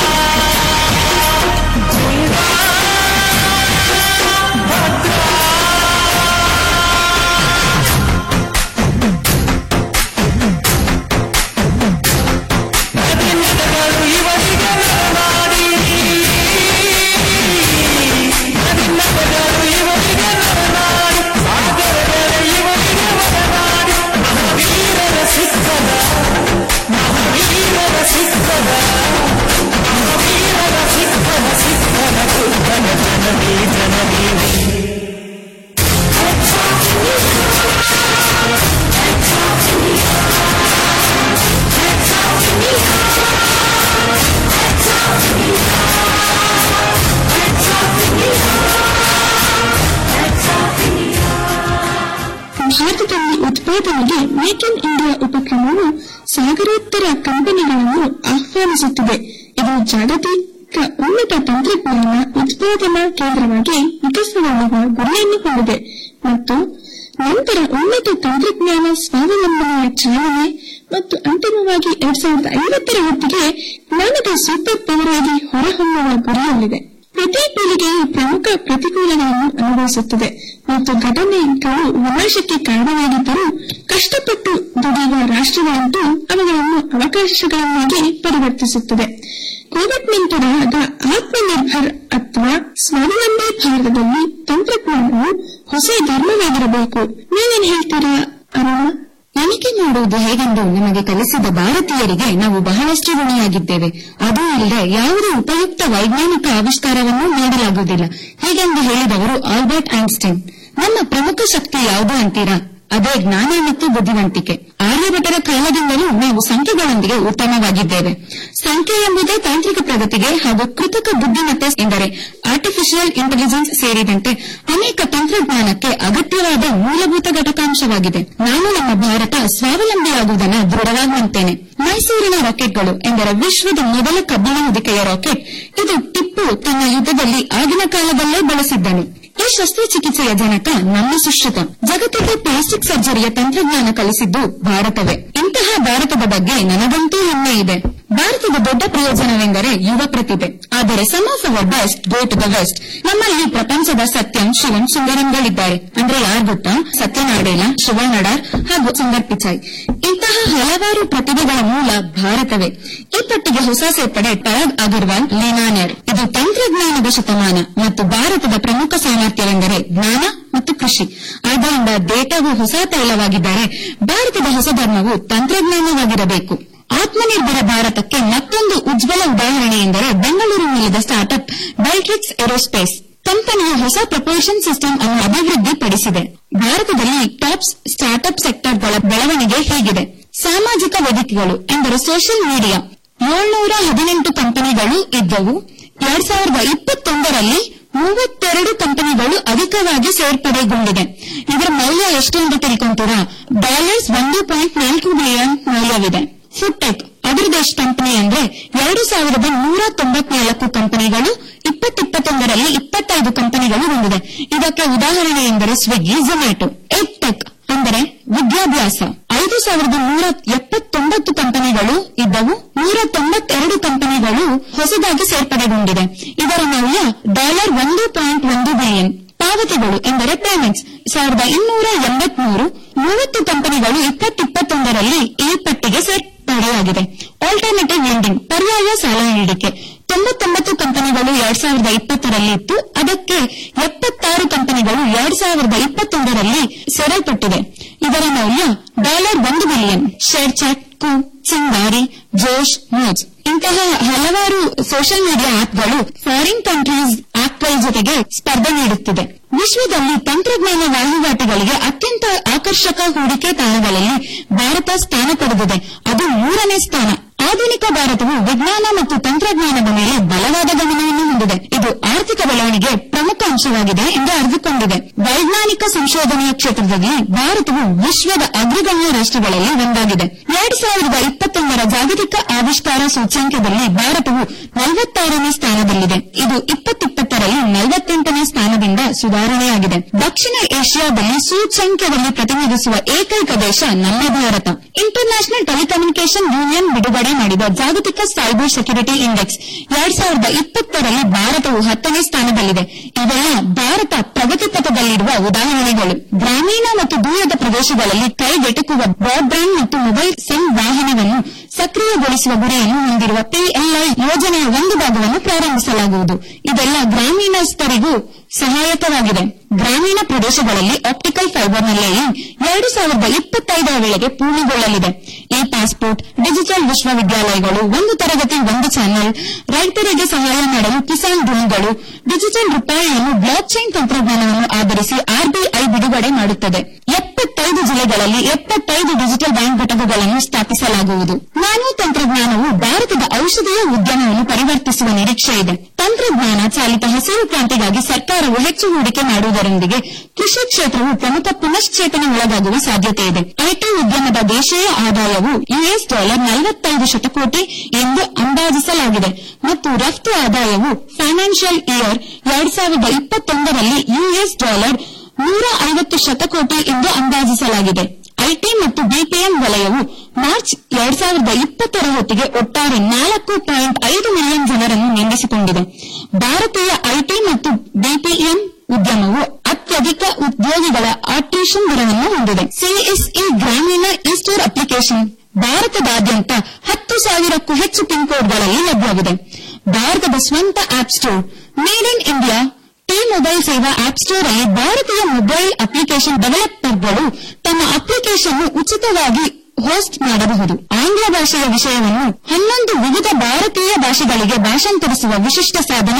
ಭಾರತದಲ್ಲಿ ಉತ್ಪಾದನೆಗೆ ಮೇಕ್ ಇನ್ ಇಂಡಿಯಾ ಉಪಕ್ರಮವು ಸಾಗರೋತ್ತರ ಕಂಪನಿಗಳನ್ನು ಆಹ್ವಾನಿಸುತ್ತಿದೆ ಇದು ಜಾಗತಿಕ ಉನ್ನತ ತಂತ್ರಜ್ಞಾನ ಉತ್ಪಾದನಾ ಕೇಂದ್ರವಾಗಿ ವಿಕಸನಗೊಳ್ಳುವ ಗುರಿಯನ್ನು ಹೊಂದಿದೆ ಮತ್ತು ನಂತರ ಉನ್ನತ ತಂತ್ರಜ್ಞಾನ ಸ್ವಾವಲಂಬನೆಯ ಚಾಲನೆ ಮತ್ತು ಅಂತಿಮವಾಗಿ ಎರಡ್ ಸಾವಿರದ ಐವತ್ತರ ಹೊತ್ತಿಗೆ ಜ್ಞಾನದ ಸೂಪರ್ ಪವರ್ ಆಗಿ ಹೊರಹೊಮ್ಮುವ ಗುರಿಯಲ್ಲಿದೆ ಪ್ರತಿ ಪೀಳಿಗೆಯು ಪ್ರಮುಖ ಪ್ರತಿಕೂಲಗಳನ್ನು ಅನುಭವಿಸುತ್ತದೆ ಮತ್ತು ಘಟನೆಗಳು ವಿನಾಶಕ್ಕೆ ಕಾರಣವಾಗಿದ್ದರೂ ಕಷ್ಟಪಟ್ಟು ದುಡಿಯುವ ರಾಷ್ಟ್ರಗಳಂತೂ ಅವುಗಳನ್ನು ಅವಕಾಶಗಳನ್ನಾಗಿ ಪರಿವರ್ತಿಸುತ್ತದೆ ಕೋವಿಡ್ ನಂತರವಾದ ಆತ್ಮನಿರ್ಭರ್ ಅಥವಾ ಸ್ವಾವಲಂಬಿ ಭಾರತದಲ್ಲಿ ತಂತ್ರಜ್ಞಾನವು ಹೊಸ ಧರ್ಮವಾಗಿರಬೇಕು ನೀವೇನ್ ಹೇಳ್ತೀರಾ ಅರುಣ ಎಣಿಕೆ ಮಾಡುವುದು ಹೇಗೆಂದು ನಮಗೆ ಕಲಿಸಿದ ಭಾರತೀಯರಿಗೆ ನಾವು ಬಹಳಷ್ಟು ಋಣಿಯಾಗಿದ್ದೇವೆ ಅದು ಇಲ್ಲದೆ ಯಾವುದೇ ಉಪಯುಕ್ತ ವೈಜ್ಞಾನಿಕ ಆವಿಷ್ಕಾರವನ್ನು ಮಾಡಲಾಗುವುದಿಲ್ಲ ಹೀಗೆಂದು ಹೇಳಿದವರು ಆಲ್ಬರ್ಟ್ ಐನ್ಸ್ಟೈನ್ ನಮ್ಮ ಪ್ರಮುಖ ಶಕ್ತಿ ಯಾವುದು ಅಂತೀರಾ ಅದೇ ಜ್ಞಾನ ಮತ್ತು ಬುದ್ಧಿವಂತಿಕೆ ಆರ್ಯಭಟರ ಕಾಲದಿಂದಲೂ ನಾವು ಸಂಖ್ಯೆಗಳೊಂದಿಗೆ ಉತ್ತಮವಾಗಿದ್ದೇವೆ ಸಂಖ್ಯೆ ಎಂಬುದೇ ತಾಂತ್ರಿಕ ಪ್ರಗತಿಗೆ ಹಾಗೂ ಕೃತಕ ಬುದ್ಧಿಮತ್ತೆ ಎಂದರೆ ಆರ್ಟಿಫಿಷಿಯಲ್ ಇಂಟೆಲಿಜೆನ್ಸ್ ಸೇರಿದಂತೆ ಅನೇಕ ತಂತ್ರಜ್ಞಾನಕ್ಕೆ ಅಗತ್ಯವಾದ ಮೂಲಭೂತ ಘಟಕಾಂಶವಾಗಿದೆ ನಾನು ನಮ್ಮ ಭಾರತ ಸ್ವಾವಲಂಬಿಯಾಗುವುದನ್ನು ದೃಢವಾಗಿ ನಂಬ್ತೇನೆ ಮೈಸೂರಿನ ರಾಕೆಟ್ಗಳು ಎಂದರೆ ವಿಶ್ವದ ಮೊದಲ ಕಬ್ಬಿಣ ಹೊದಿಕೆಯ ರಾಕೆಟ್ ಇದು ಟಿಪ್ಪು ತನ್ನ ಯುದ್ಧದಲ್ಲಿ ಆಗಿನ ಕಾಲದಲ್ಲೇ ಬಳಸಿದ್ದನು ಈ ಶಸ್ತ್ರಚಿಕಿತ್ಸೆಯ ಜನಕ ನಮ್ಮ ಸುಶ್ರುತ ಜಗತ್ತಿಗೆ ಪ್ಲಾಸ್ಟಿಕ್ ಸರ್ಜರಿಯ ತಂತ್ರಜ್ಞಾನ ಕಲಿಸಿದ್ದು ಭಾರತವೇ ಇಂತಹ ಭಾರತದ ಬಗ್ಗೆ ನನಗಂತೂ ಹೆಮ್ಮೆ ಇದೆ ಭಾರತದ ದೊಡ್ಡ ಪ್ರಯೋಜನವೆಂದರೆ ಯುವ ಪ್ರತಿಭೆ ಆದರೆ some of our best go to the west ನಮ್ಮಲ್ಲಿ ಪ್ರಪಂಚದ ಸತ್ಯಂ ಶಿವಂ ಸುಂದರಂಗಳಿದ್ದಾರೆ ಅಂದ್ರೆ ಯಾರು ಗೊತ್ತಾ ಸತ್ಯ ನಾಡೇಲ ಶಿವ ನಡಾರ್ ಹಾಗೂ ಸುಂದರ್ ಪಿಚಾಯ್ ಇಂತಹ ಹಲವಾರು ಪ್ರತಿಭೆಗಳ ಮೂಲ ಭಾರತವೇ ಈ ಪಟ್ಟಿಗೆ ಹೊಸ ಸೇರ್ಪಡೆ ಪರಾಗ್ ಅಗರ್ವಾಲ್ ಲೀನಾನರ್ ಇದು ತಂತ್ರಜ್ಞಾನದ ಶತಮಾನ ಮತ್ತು ಭಾರತದ ಪ್ರಮುಖ ಸಾಮರ್ಥ್ಯವೆಂದರೆ ಜ್ಞಾನ ಮತ್ತು ಕೃಷಿ ಆದ್ದರಿಂದ ಡೇಟಾವು ಹೊಸ ತೈಲವಾಗಿದ್ದರೆ ಭಾರತದ ಹೊಸ ಧರ್ಮವು ತಂತ್ರಜ್ಞಾನವಾಗಿರಬೇಕು ಆತ್ಮನಿರ್ಭರ ಭಾರತಕ್ಕೆ ಮತ್ತೊಂದು ಉಜ್ವಲ ಉದಾಹರಣೆ ಎಂದರೆ ಬೆಂಗಳೂರು ಮೂಲದ ಸ್ಟಾರ್ಟ್ಅಪ್ ಬೈಟ್ರಿಕ್ಸ್ ಏರೋಸ್ಪೇಸ್ ಕಂಪನಿಯು ಹೊಸ ಪ್ರಪೋಷನ್ ಸಿಸ್ಟಮ್ ಅನ್ನು ಅಭಿವೃದ್ಧಿಪಡಿಸಿದೆ ಭಾರತದಲ್ಲಿ ಟಾಪ್ ಸ್ಟಾರ್ಟ್ಅಪ್ ಸೆಕ್ಟರ್ಗಳ ಬೆಳವಣಿಗೆ ಹೇಗಿದೆ ಸಾಮಾಜಿಕ ವೇದಿಕೆಗಳು ಎಂದರೆ ಸೋಷಿಯಲ್ ಮೀಡಿಯಾ ಏಳ್ನೂರ ಹದಿನೆಂಟು ಕಂಪನಿಗಳು ಇದ್ದವು ಎರಡ್ ಸಾವಿರದ ಇಪ್ಪತ್ತೊಂದರಲ್ಲಿ ಮೂವತ್ತೆರಡು ಕಂಪನಿಗಳು ಅಧಿಕವಾಗಿ ಸೇರ್ಪಡೆಗೊಂಡಿದೆ ಇದರ ಮೌಲ್ಯ ಎಷ್ಟು ಅಂತ ತಿಳ್ಕೊಂತೀರಾ ಡಾಲರ್ಸ್ ಒಂದು ಪಾಯಿಂಟ್ ನಾಲ್ಕು ಬಿಲಿಯನ್ ಮೌಲ್ಯವಿದೆ ಫುಡ್ಟೆಕ್ ಅದರದ್ದು ಎಷ್ಟು ಕಂಪನಿ ಅಂದ್ರೆ ಎರಡು ಸಾವಿರದ ನೂರ ತೊಂಬತ್ನಾಲ್ಕು ಕಂಪನಿಗಳು ಇಪ್ಪತ್ತಿಪ್ಪತ್ತೊಂದರಲ್ಲಿ ಇಪ್ಪತ್ತೈದು ಕಂಪನಿಗಳು ಹೊಂದಿದೆ ಇದಕ್ಕೆ ಉದಾಹರಣೆ ಎಂದರೆ ಸ್ವಿಗ್ಗಿ ಝೊಮ್ಯಾಟೊ ಎಡ್ಟೆಕ್ ಅಂದರೆ ವಿದ್ಯಾಭ್ಯಾಸ ಐದು ಸಾವಿರದ ನೂರ ಎಪ್ಪತ್ತೊಂಬತ್ತು ಕಂಪನಿಗಳು ಇದ್ದವು ನೂರ ತೊಂಬತ್ತೆರಡು ಕಂಪನಿಗಳು ಹೊಸದಾಗಿ ಸೇರ್ಪಡೆಗೊಂಡಿದೆ ಇದರ ಮೌಲ್ಯ ಡಾಲರ್ ಒಂದು ಪಾಯಿಂಟ್ ಒಂದು ಬಿಲಿಯನ್ ಪಾವತಿಗಳು ಎಂದರೆ ಪೇಮೆಂಟ್ಸ್ ಸಾವಿರದ ಇನ್ನೂರ ಎಂಬತ್ಮೂರು ಮೂವತ್ತು ಕಂಪನಿಗಳು ಇಪ್ಪತ್ತಿಪ್ಪತ್ತೊಂದರಲ್ಲಿ ಈ ಪಟ್ಟಿಗೆ ಸೇರ್ಪಡೆಯಾಗಿದೆ ಆಲ್ಟರ್ನೇಟಿವ್ ಲೆಂಡಿಂಗ್ ಪರ್ಯಾಯ ಸಾಲ ನೀಡಿಕೆ ತೊಂಬತ್ತೊಂಬತ್ತು ಕಂಪನಿಗಳು ಎರಡ್ ಸಾವಿರದ ಇಪ್ಪತ್ತರಲ್ಲಿ ಇತ್ತು ಅದಕ್ಕೆ ಎಪ್ಪತ್ತಾರು ಕಂಪನಿಗಳು ಎರಡ್ ಸಾವಿರದ ಇಪ್ಪತ್ತೊಂದರಲ್ಲಿ ಸೇರಲ್ಪಟ್ಟಿದೆ ಇದರ ಮೌಲ್ಯ ಡಾಲರ್ ಒಂದು ಬಿಲಿಯನ್ ಶೇರ್ ಚಾಟ್ ಕು ಸಿಂಗಾರಿ ಜೋಶ್ ನ್ಯೂಸ್ ಇಂತಹ ಹಲವಾರು ಸೋಷಿಯಲ್ ಮೀಡಿಯಾ ಆಪ್ಗಳು ಫಾರಿನ್ ಕಂಟ್ರೀಸ್ ಆಪ್ಗಳ ಜೊತೆಗೆ ಸ್ಪರ್ಧೆ ನೀಡುತ್ತಿದೆ ವಿಶ್ವದಲ್ಲಿ ತಂತ್ರಜ್ಞಾನ ವಹಿವಾಟುಗಳಿಗೆ ಅತ್ಯಂತ ಆಕರ್ಷಕ ಹೂಡಿಕೆ ತಾಣಗಳಲ್ಲಿ ಭಾರತ ಸ್ಥಾನ ಪಡೆದಿದೆ ಅದು ಮೂರನೇ ಸ್ಥಾನ ಆಧುನಿಕ ಭಾರತವು ವಿಜ್ಞಾನ ಮತ್ತು ತಂತ್ರಜ್ಞಾನದ ಮೇಲೆ ಬಲವಾದ ಗಮನವನ್ನು ಹೊಂದಿದೆ ಇದು ಆರ್ಥಿಕ ಬೆಳವಣಿಗೆ ಪ್ರಮುಖ ಅಂಶವಾಗಿದೆ ಎಂದು ಅರಿತುಕೊಂಡಿದೆ ವೈಜ್ಞಾನಿಕ ಸಂಶೋಧನೆಯ ಕ್ಷೇತ್ರದಲ್ಲಿ ಭಾರತವು ವಿಶ್ವದ ಅಗ್ರಗಣ್ಯ ರಾಷ್ಟ್ರಗಳಲ್ಲಿ ಒಂದಾಗಿದೆ ಎರಡ್ ಸಾವಿರದ ಇಪ್ಪತ್ತೊಂದರ ಜಾಗತಿಕ ಆವಿಷ್ಕಾರ ಸೂಚ್ಯಂಕದಲ್ಲಿ ಭಾರತವು ನಲವತ್ತಾರನೇ ಸ್ಥಾನದಲ್ಲಿದೆ ಇದು ಇಪ್ಪತ್ತಿಪ್ಪತ್ತರಲ್ಲಿ ನಲವತ್ತೆಂಟನೇ ಸ್ಥಾನದಿಂದ ಸುಧಾರಣೆಯಾಗಿದೆ ದಕ್ಷಿಣ ಏಷ್ಯಾದಲ್ಲಿ ಸೂಚ್ಯಂಕದಲ್ಲಿ ಪ್ರತಿನಿಧಿಸುವ ಏಕೈಕ ದೇಶ ನಮ್ಮ ಭಾರತ ಇಂಟರ್ ನ್ಯಾಷನಲ್ ಟೆಲಿಕಮ್ಯುನಿಕೇಷನ್ ಯೂನಿಯನ್ ಬಿಡುಗಡೆ ಮಾಡಿದ ಜಾಗತಿಕ ಸೈಬರ್ ಸೆಕ್ಯೂರಿಟಿ ಇಂಡೆಕ್ಸ್ ಎರಡ್ ಸಾವಿರದ ಇಪ್ಪತ್ತರಲ್ಲಿ ಭಾರತವು ಹತ್ತನೇ ಸ್ಥಾನದಲ್ಲಿದೆ ಇವೆಲ್ಲ ಭಾರತ ಪ್ರಗತಿ ಪಥದಲ್ಲಿರುವ ಉದಾಹರಣೆಗಳು ಗ್ರಾಮೀಣ ಮತ್ತು ದೂರದ ಪ್ರದೇಶಗಳಲ್ಲಿ ಕೈಗೆಟುಕುವ ಬ್ರಾಡ್ಬ್ಯಾಂಡ್ ಮತ್ತು ಮೊಬೈಲ್ ಸಿಮ್ ವಾಹನವನ್ನು ಸಕ್ರಿಯಗೊಳಿಸುವ ಗುರಿಯನ್ನು ಹೊಂದಿರುವ ಪಿಎಲ್ಐ ಯೋಜನೆಯ ಒಂದು ಭಾಗವನ್ನು ಪ್ರಾರಂಭಿಸಲಾಗುವುದು ಇದೆಲ್ಲ ಗ್ರಾಮೀಣಸ್ಥರಿಗೂ ಸಹಾಯಕವಾಗಿದೆ ಗ್ರಾಮೀಣ ಪ್ರದೇಶಗಳಲ್ಲಿ ಆಪ್ಟಿಕಲ್ ಫೈಬರ್ನ ಲೇಯಿಂಗ್ ಎರಡು ಸಾವಿರದ ಇಪ್ಪತ್ತೈದರ ವೇಳೆಗೆ ಪೂರ್ಣಗೊಳ್ಳಲಿದೆ ಈ ಪಾಸ್ಪೋರ್ಟ್ ಡಿಜಿಟಲ್ ವಿಶ್ವವಿದ್ಯಾಲಯಗಳು ಒಂದು ತರಗತಿ ಒಂದು ಚಾನೆಲ್ ರೈತರಿಗೆ ಸಹಾಯ ಮಾಡಲು ಕಿಸಾನ್ ಡ್ರೋನ್ಗಳು ಡಿಜಿಟಲ್ ರೂಪಾಯಿಯನ್ನು ಬ್ಲಾಕ್ ಚೈನ್ ತಂತ್ರಜ್ಞಾನವನ್ನು ಆಧರಿಸಿ ಆರ್ಬಿಐ ಬಿಡುಗಡೆ ಮಾಡುತ್ತದೆ ಎಪ್ಪತ್ತೈದು ಜಿಲ್ಲೆಗಳಲ್ಲಿ ಎಪ್ಪತ್ತೈದು ಡಿಜಿಟಲ್ ಬ್ಯಾಂಕ್ ಘಟಕಗಳನ್ನು ಸ್ಥಾಪಿಸಲಾಗುವುದು ನ್ಯಾನೋ ತಂತ್ರಜ್ಞಾನವು ಭಾರತದ ಔಷಧೀಯ ಉದ್ಯಮವನ್ನು ಪರಿವರ್ತಿಸುವ ನಿರೀಕ್ಷೆ ಇದೆ ತಂತ್ರಜ್ಞಾನ ಚಾಲಿತ ಹಸಿರು ಕ್ರಾಂತಿಗಾಗಿ ಸರ್ಕಾರವು ಹೆಚ್ಚು ಹೂಡಿಕೆ ಮಾಡುವುದರೊಂದಿಗೆ ಕೃಷಿ ಕ್ಷೇತ್ರವು ಪ್ರಮುಖ ಪುನಶ್ಚೇತನ ಒಳಗಾಗುವ ಸಾಧ್ಯತೆ ಇದೆ ಐಟಿ ಉದ್ಯಮದ ದೇಶೀಯ ಆದಾಯವು ಯುಎಸ್ ಡಾಲರ್ ನಲವತ್ತೈದು ಶತಕೋಟಿ ಎಂದು ಅಂದಾಜಿಸಲಾಗಿದೆ ಮತ್ತು ರಫ್ತು ಆದಾಯವು ಫೈನಾನ್ಷಿಯಲ್ ಇಯರ್ ಎರಡ್ ಸಾವಿರದ ಇಪ್ಪತ್ತೊಂದರಲ್ಲಿ ಯುಎಸ್ ಡಾಲರ್ ನೂರ ಐವತ್ತು ಶತಕೋಟಿ ಎಂದು ಅಂದಾಜಿಸಲಾಗಿದೆ ಐಟಿ ಮತ್ತು ಬಿಪಿಎಂ ವಲಯವು ಮಾರ್ಚ್ ಎರಡ್ ಸಾವಿರದ ಇಪ್ಪತ್ತರ ಹೊತ್ತಿಗೆ ಒಟ್ಟಾರೆ ನಾಲ್ಕು ಪಾಯಿಂಟ್ ಐದು ಮಿಲಿಯನ್ ಜನರನ್ನು ನೇಮಿಸಿಕೊಂಡಿದೆ ಭಾರತೀಯ ಐಟಿ ಮತ್ತು ಬಿಪಿಎಂ ಉದ್ಯಮವು ಅತ್ಯಧಿಕ ಉದ್ಯೋಗಿಗಳ ಆಟ್ರಿಷನ್ ದರವನ್ನು ಹೊಂದಿದೆ ಸಿಎಸ್ಇ ಗ್ರಾಮೀಣ ಇ ಸ್ಟೋರ್ ಅಪ್ಲಿಕೇಶನ್ ಭಾರತದಾದ್ಯಂತ ಹತ್ತು ಸಾವಿರಕ್ಕೂ ಹೆಚ್ಚು ಪಿನ್ ಕೋಡ್ಗಳಲ್ಲಿ ಲಭ್ಯವಿದೆ ಭಾರತದ ಸ್ವಂತ app store made in India ಟಿ ಮೊಬೈಲ್ ಸೇವಾ ಆಪ್ ಸ್ಟೋರ್ ಅಲ್ಲಿ ಭಾರತೀಯ ಮೊಬೈಲ್ ಅಪ್ಲಿಕೇಶನ್ ಡೆವಲಪರ್ಗಳು ತಮ್ಮ ಅಪ್ಲಿಕೇಶನ್ ಉಚಿತವಾಗಿ ಹೋಸ್ಟ್ ಮಾಡಬಹುದು ಆಂಗ್ಲ ಭಾಷೆಯ ವಿಷಯವನ್ನು ಹನ್ನೊಂದು ವಿವಿಧ ಭಾರತೀಯ ಭಾಷೆಗಳಿಗೆ ಭಾಷಾಂತರಿಸುವ ವಿಶಿಷ್ಟ ಸಾಧನ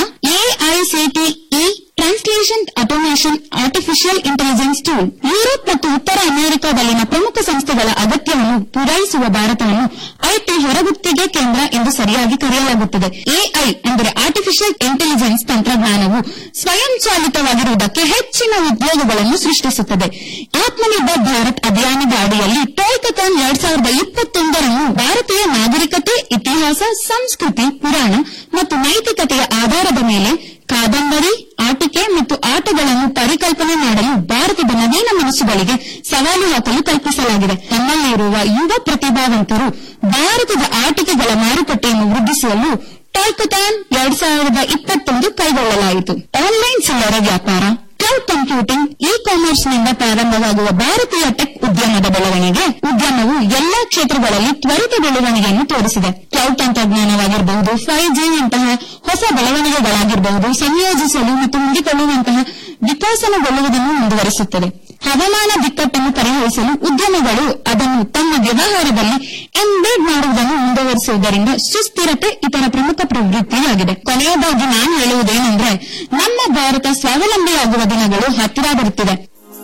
AICTE translation automation artificial intelligence tool Europe ಮತ್ತು ಉತ್ತರ ಅಮೆರಿಕಾದಲ್ಲಿನ ಪ್ರಮುಖ ಸಂಸ್ಥೆಗಳ ಅಗತ್ಯವನ್ನು ಪೂರೈಸುವ ಭಾರತವನ್ನು ಐಟಿ ಹೊರಗುತ್ತಿಗೆ ಕೇಂದ್ರ ಎಂದು ಸರಿಯಾಗಿ ಕರೆಯಲಾಗುತ್ತದೆ ಎಐ ಅಂದರೆ ಆರ್ಟಿಫಿಷಿಯಲ್ ಇಂಟೆಲಿಜೆನ್ಸ್ ತಂತ್ರಜ್ಞಾನವು ಸ್ವಯಂಚಾಲಿತವಾಗಿರುವುದಕ್ಕೆ ಹೆಚ್ಚಿನ ಉದ್ಯೋಗಗಳನ್ನು ಸೃಷ್ಟಿಸುತ್ತದೆ ಆತ್ಮನಿರ್ಭರ್ ಭಾರತ್ ಅಭಿಯಾನದ ಅಡಿಯಲ್ಲಿ ಟೋಯ್ಕಥಾನ್ ಎರಡ್ ಸಾವಿರದ ಇಪ್ಪತ್ತೊಂದರನ್ನು ಭಾರತೀಯ ನಾಗರಿಕತೆ ಇತಿಹಾಸ ಸಂಸ್ಕೃತಿ ಪುರಾಣ ಮತ್ತು ನೈತಿಕತೆಯ ಆಧಾರದ ಮೇಲೆ ಕಾದಂಬರಿ ಆಟಿಕೆ ಮತ್ತು ಆಟಗಳನ್ನು ಪರಿಕಲ್ಪನೆ ಮಾಡಲು ಭಾರತದ ನವೀನ ಮನಸ್ಸುಗಳಿಗೆ ಸವಾಲು ಹಾಕಲು ಕಲ್ಪಿಸಲಾಗಿದೆ ನಮ್ಮಲ್ಲಿರುವ ಯುವ ಪ್ರತಿಭಾವಂತರು ಭಾರತದ ಆಟಿಕೆಗಳ ಮಾರುಕಟ್ಟೆಯನ್ನು ವೃದ್ಧಿಸಲು ಟಾಯ್ಕಥಾನ್ ಎರಡ್ ಸಾವಿರದ ಇಪ್ಪತ್ತೊಂದು ಕೈಗೊಳ್ಳಲಾಯಿತು ಆನ್ಲೈನ್ ಚಿಲ್ಲರೆ ವ್ಯಾಪಾರ ಕ್ಲೌಡ್ ಕಂಪ್ಯೂಟಿಂಗ್ ಇ ಕಾಮರ್ಸ್ನಿಂದ ಪ್ರಾರಂಭವಾಗುವ ಭಾರತೀಯ ಟೆಕ್ ಉದ್ಯಮದ ಬೆಳವಣಿಗೆ ಉದ್ಯಮವು ಎಲ್ಲಾ ಕ್ಷೇತ್ರಗಳಲ್ಲಿ ತ್ವರಿತ ಬೆಳವಣಿಗೆಯನ್ನು ತೋರಿಸಿದೆ ಕ್ಲೌಡ್ ತಂತ್ರಜ್ಞಾನವಾಗಿರಬಹುದು ಫೈವ್ ಜಿಯಂತಹ ಹೊಸ ಬೆಳವಣಿಗೆಗಳಾಗಿರಬಹುದು ಸಂಯೋಜಿಸಲು ಮತ್ತು ಹೊಂದಿಕೊಳ್ಳುವಂತಹ ವಿಕಾಸನಗೊಳ್ಳುವುದನ್ನು ಮುಂದುವರಿಸುತ್ತದೆ ಹವಾಮಾನ ಬಿಕ್ಕಟ್ಟನ್ನು ಪರಿಹರಿಸಲು ಉದ್ಯಮಗಳು ಅದನ್ನು ತಮ್ಮ ವ್ಯವಹಾರದಲ್ಲಿ ಎಂಬೇಡ್ ಮಾಡುವುದನ್ನು ಮುಂದುವರಿಸುವುದರಿಂದ ಸುಸ್ಥಿರತೆ ಇತರ ಪ್ರಮುಖ ಪ್ರವೃತ್ತಿಯಾಗಿದೆ ಕೊನೆಯದಾಗಿ ನಾನು ಹೇಳುವುದೇನೆಂದ್ರೆ ನಮ್ಮ ಭಾರತ ಸ್ವಾವಲಂಬಿಯಾಗುವ ದಿನಗಳು ಹತ್ತಿರ ಬರುತ್ತಿದೆ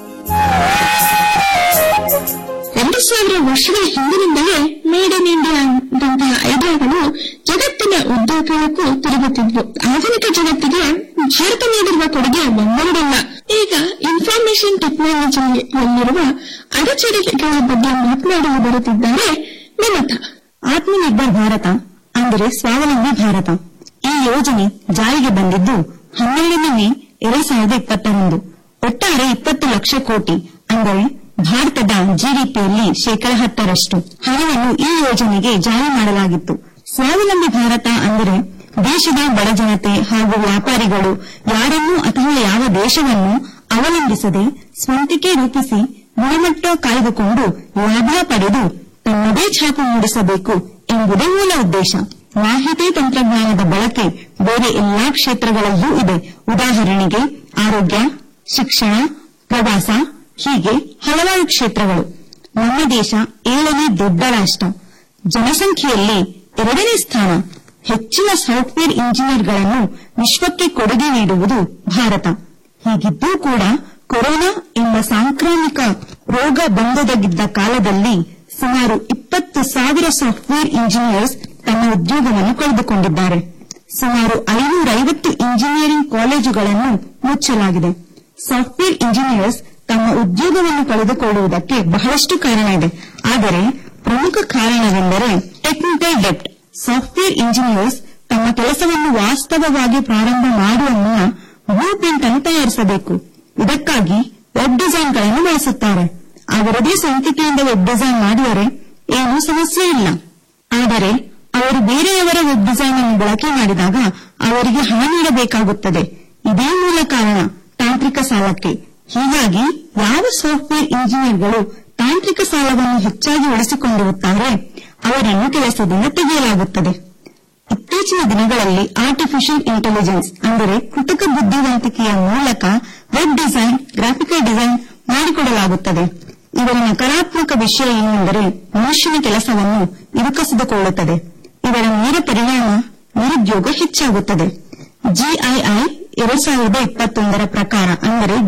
ಎರಡು ಸಾವಿರ ವರ್ಷಗಳ ಹಿಂದಿನಿಂದಲೇ ಮೇಡ್ ಇನ್ ಇಂಡಿಯಾ ಅಂತಹ ಐಡಿಯಾಗಳು ಜಗತ್ತಿನ ಉದ್ಯೋಗಕ್ಕೂ ತಿರುಗುತ್ತಿದ್ವು ಆಧುನಿಕ ಜಗತ್ತಿಗೆ ಭಾರತ ನೀಡಿರುವ ಕೊಡುಗೆ ಒಂದೊಂದಲ್ಲ ಈಗ ಇನ್ಫಾರ್ಮೇಶನ್ ಟೆಕ್ನಾಲಜಿಯಲ್ಲಿರುವ ಅಡಚಣೆಗಳ ಬಗ್ಗೆ ಮಾತನಾಡಲು ಬರುತ್ತಿದ್ದಾರೆ ಮಮತಾ ಆತ್ಮನಿರ್ಭರ್ ಭಾರತ ಅಂದರೆ ಸ್ವಾವಲಂಬಿ ಭಾರತ ಈ ಯೋಜನೆ ಜಾರಿಗೆ ಬಂದಿದ್ದು ಹನ್ನೆರಡನೇ ಮೇ ಎರಡ್ ಸಾವಿರದ ಇಪ್ಪತ್ತರಂದು ಒಟ್ಟಾರೆ ಇಪ್ಪತ್ತು ಲಕ್ಷ ಕೋಟಿ ಅಂದರೆ ಭಾರತದ ಜಿಡಿಪಿಯಲ್ಲಿ ಶೇಕಡ ಹತ್ತರಷ್ಟು ಹಣವನ್ನು ಈ ಯೋಜನೆಗೆ ಜಾರಿ ಮಾಡಲಾಗಿತ್ತು ಸ್ವಾವಲಂಬಿ ಭಾರತ ಅಂದರೆ ದೇಶದ ಬಡಜನತೆ ಹಾಗೂ ವ್ಯಾಪಾರಿಗಳು ಯಾರನ್ನೂ ಅಥವಾ ಯಾವ ದೇಶವನ್ನು ಅವಲಂಬಿಸದೆ ಸ್ವಂತಿಕೆ ರೂಪಿಸಿ ಗುಣಮಟ್ಟ ಕಾಯ್ದುಕೊಂಡು ಲಾಭ ಪಡೆದು ತನ್ನದೇ ಛಾಪು ಮೂಡಿಸಬೇಕು ಎಂಬುದೇ ಮೂಲ ಉದ್ದೇಶ ಮಾಹಿತಿ ತಂತ್ರಜ್ಞಾನದ ಬಳಕೆ ಬೇರೆ ಎಲ್ಲಾ ಕ್ಷೇತ್ರಗಳಲ್ಲೂ ಇದೆ ಉದಾಹರಣೆಗೆ ಆರೋಗ್ಯ ಶಿಕ್ಷಣ ಪ್ರವಾಸ ಹೀಗೆ ಹಲವಾರು ಕ್ಷೇತ್ರಗಳು ನಮ್ಮ ದೇಶ ಏಳನೇ ದೊಡ್ಡ ರಾಷ್ಟ್ರ ಜನಸಂಖ್ಯೆಯಲ್ಲಿ ಎರಡನೇ ಸ್ಥಾನ ಹೆಚ್ಚಿನ ಸಾಫ್ಟ್ವೇರ್ ಇಂಜಿನಿಯರ್ಗಳನ್ನು ವಿಶ್ವಕ್ಕೆ ಕೊಡುಗೆ ನೀಡುವುದು ಭಾರತ ಹೀಗಿದ್ದೂ ಕೂಡ ಕೊರೋನಾ ಎಂಬ ಸಾಂಕ್ರಾಮಿಕ ರೋಗ ಬಂದೊದಗಿದ್ದ ಕಾಲದಲ್ಲಿ ಸುಮಾರು ಇಪ್ಪತ್ತು ಸಾವಿರ ಸಾಫ್ಟ್ವೇರ್ ಇಂಜಿನಿಯರ್ಸ್ ತಮ್ಮ ಉದ್ಯೋಗವನ್ನು ಕಳೆದುಕೊಂಡಿದ್ದಾರೆ ಸುಮಾರು ಐನೂರೈವತ್ತು ಇಂಜಿನಿಯರಿಂಗ್ ಕಾಲೇಜುಗಳನ್ನು ಮುಚ್ಚಲಾಗಿದೆ ಸಾಫ್ಟ್ವೇರ್ ಇಂಜಿನಿಯರ್ಸ್ ತಮ್ಮ ಉದ್ಯೋಗವನ್ನು ಕಳೆದುಕೊಳ್ಳುವುದಕ್ಕೆ ಬಹಳಷ್ಟು ಕಾರಣ ಇದೆ ಆದರೆ ಪ್ರಮುಖ ಕಾರಣವೆಂದರೆ ಟೆಕ್ನಿಕಲ್ ಡೆಪ್ಟ್ ಸಾಫ್ಟ್ವೇರ್ ಇಂಜಿನಿಯರ್ಸ್ ತಮ್ಮ ಕೆಲಸವನ್ನು ವಾಸ್ತವವಾಗಿ ಪ್ರಾರಂಭ ಮಾಡುವ ಮುನ್ನ ಬ್ಲೂ ಪ್ರಿಂಟ್ ಅನ್ನು ತಯಾರಿಸಬೇಕು ಇದಕ್ಕಾಗಿ ವೆಬ್ ಡಿಸೈನ್ಗಳನ್ನು ಬಳಸುತ್ತಾರೆ ಅವರದೇ ಸ್ವಂತಿಕೆಯಿಂದ ವೆಬ್ ಡಿಸೈನ್ ಮಾಡಿದರೆ ಏನೂ ಸಮಸ್ಯೆ ಇಲ್ಲ ಆದರೆ ಅವರು ಬೇರೆಯವರ ವೆಬ್ ಡಿಸೈನ್ ಅನ್ನು ಬಳಕೆ ಮಾಡಿದಾಗ ಅವರಿಗೆ ಹಣ ನೀಡಬೇಕಾಗುತ್ತದೆ ಇದೇ ಮೂಲ ಕಾರಣ ತಾಂತ್ರಿಕ ಸಾಲಕ್ಕೆ ಹೀಗಾಗಿ ಯಾವ ಸಾಫ್ಟ್ವೇರ್ ಇಂಜಿನಿಯರ್ಗಳು ತಾಂತ್ರಿಕ ಸಾಲವನ್ನು ಹೆಚ್ಚಾಗಿ ಉಳಿಸಿಕೊಂಡಿರುತ್ತಾರೆ ಅವರನ್ನು ಕೆಲಸದಿಂದ ತೆಗೆಯಲಾಗುತ್ತದೆ ಇತ್ತೀಚಿನ ದಿನಗಳಲ್ಲಿ ಆರ್ಟಿಫಿಷಿಯಲ್ ಇಂಟೆಲಿಜೆನ್ಸ್ ಅಂದರೆ ಕೃತಕ ಬುದ್ಧಿವಂತಿಕೆಯ ಮೂಲಕ ವೆಬ್ ಡಿಸೈನ್ ಗ್ರಾಫಿಕಲ್ ಡಿಸೈನ್ ಮಾಡಿಕೊಡಲಾಗುತ್ತದೆ ಇದರ ನಕಾರಾತ್ಮಕ ವಿಷಯ ಏನೆಂದರೆ ಮನುಷ್ಯನ ಕೆಲಸವನ್ನು ಇದು ಕಸಿದುಕೊಳ್ಳುತ್ತದೆ ಇದರ ನೇರ ಪರಿಣಾಮ ನಿರುದ್ಯೋಗ ಹೆಚ್ಚಾಗುತ್ತದೆ ಜಿಐಐ ಎರಡ್ ಸಾವಿರದ ಇಪ್ಪತ್ತೊಂದರ ಪ್ರಕಾರ ಅಂದರೆ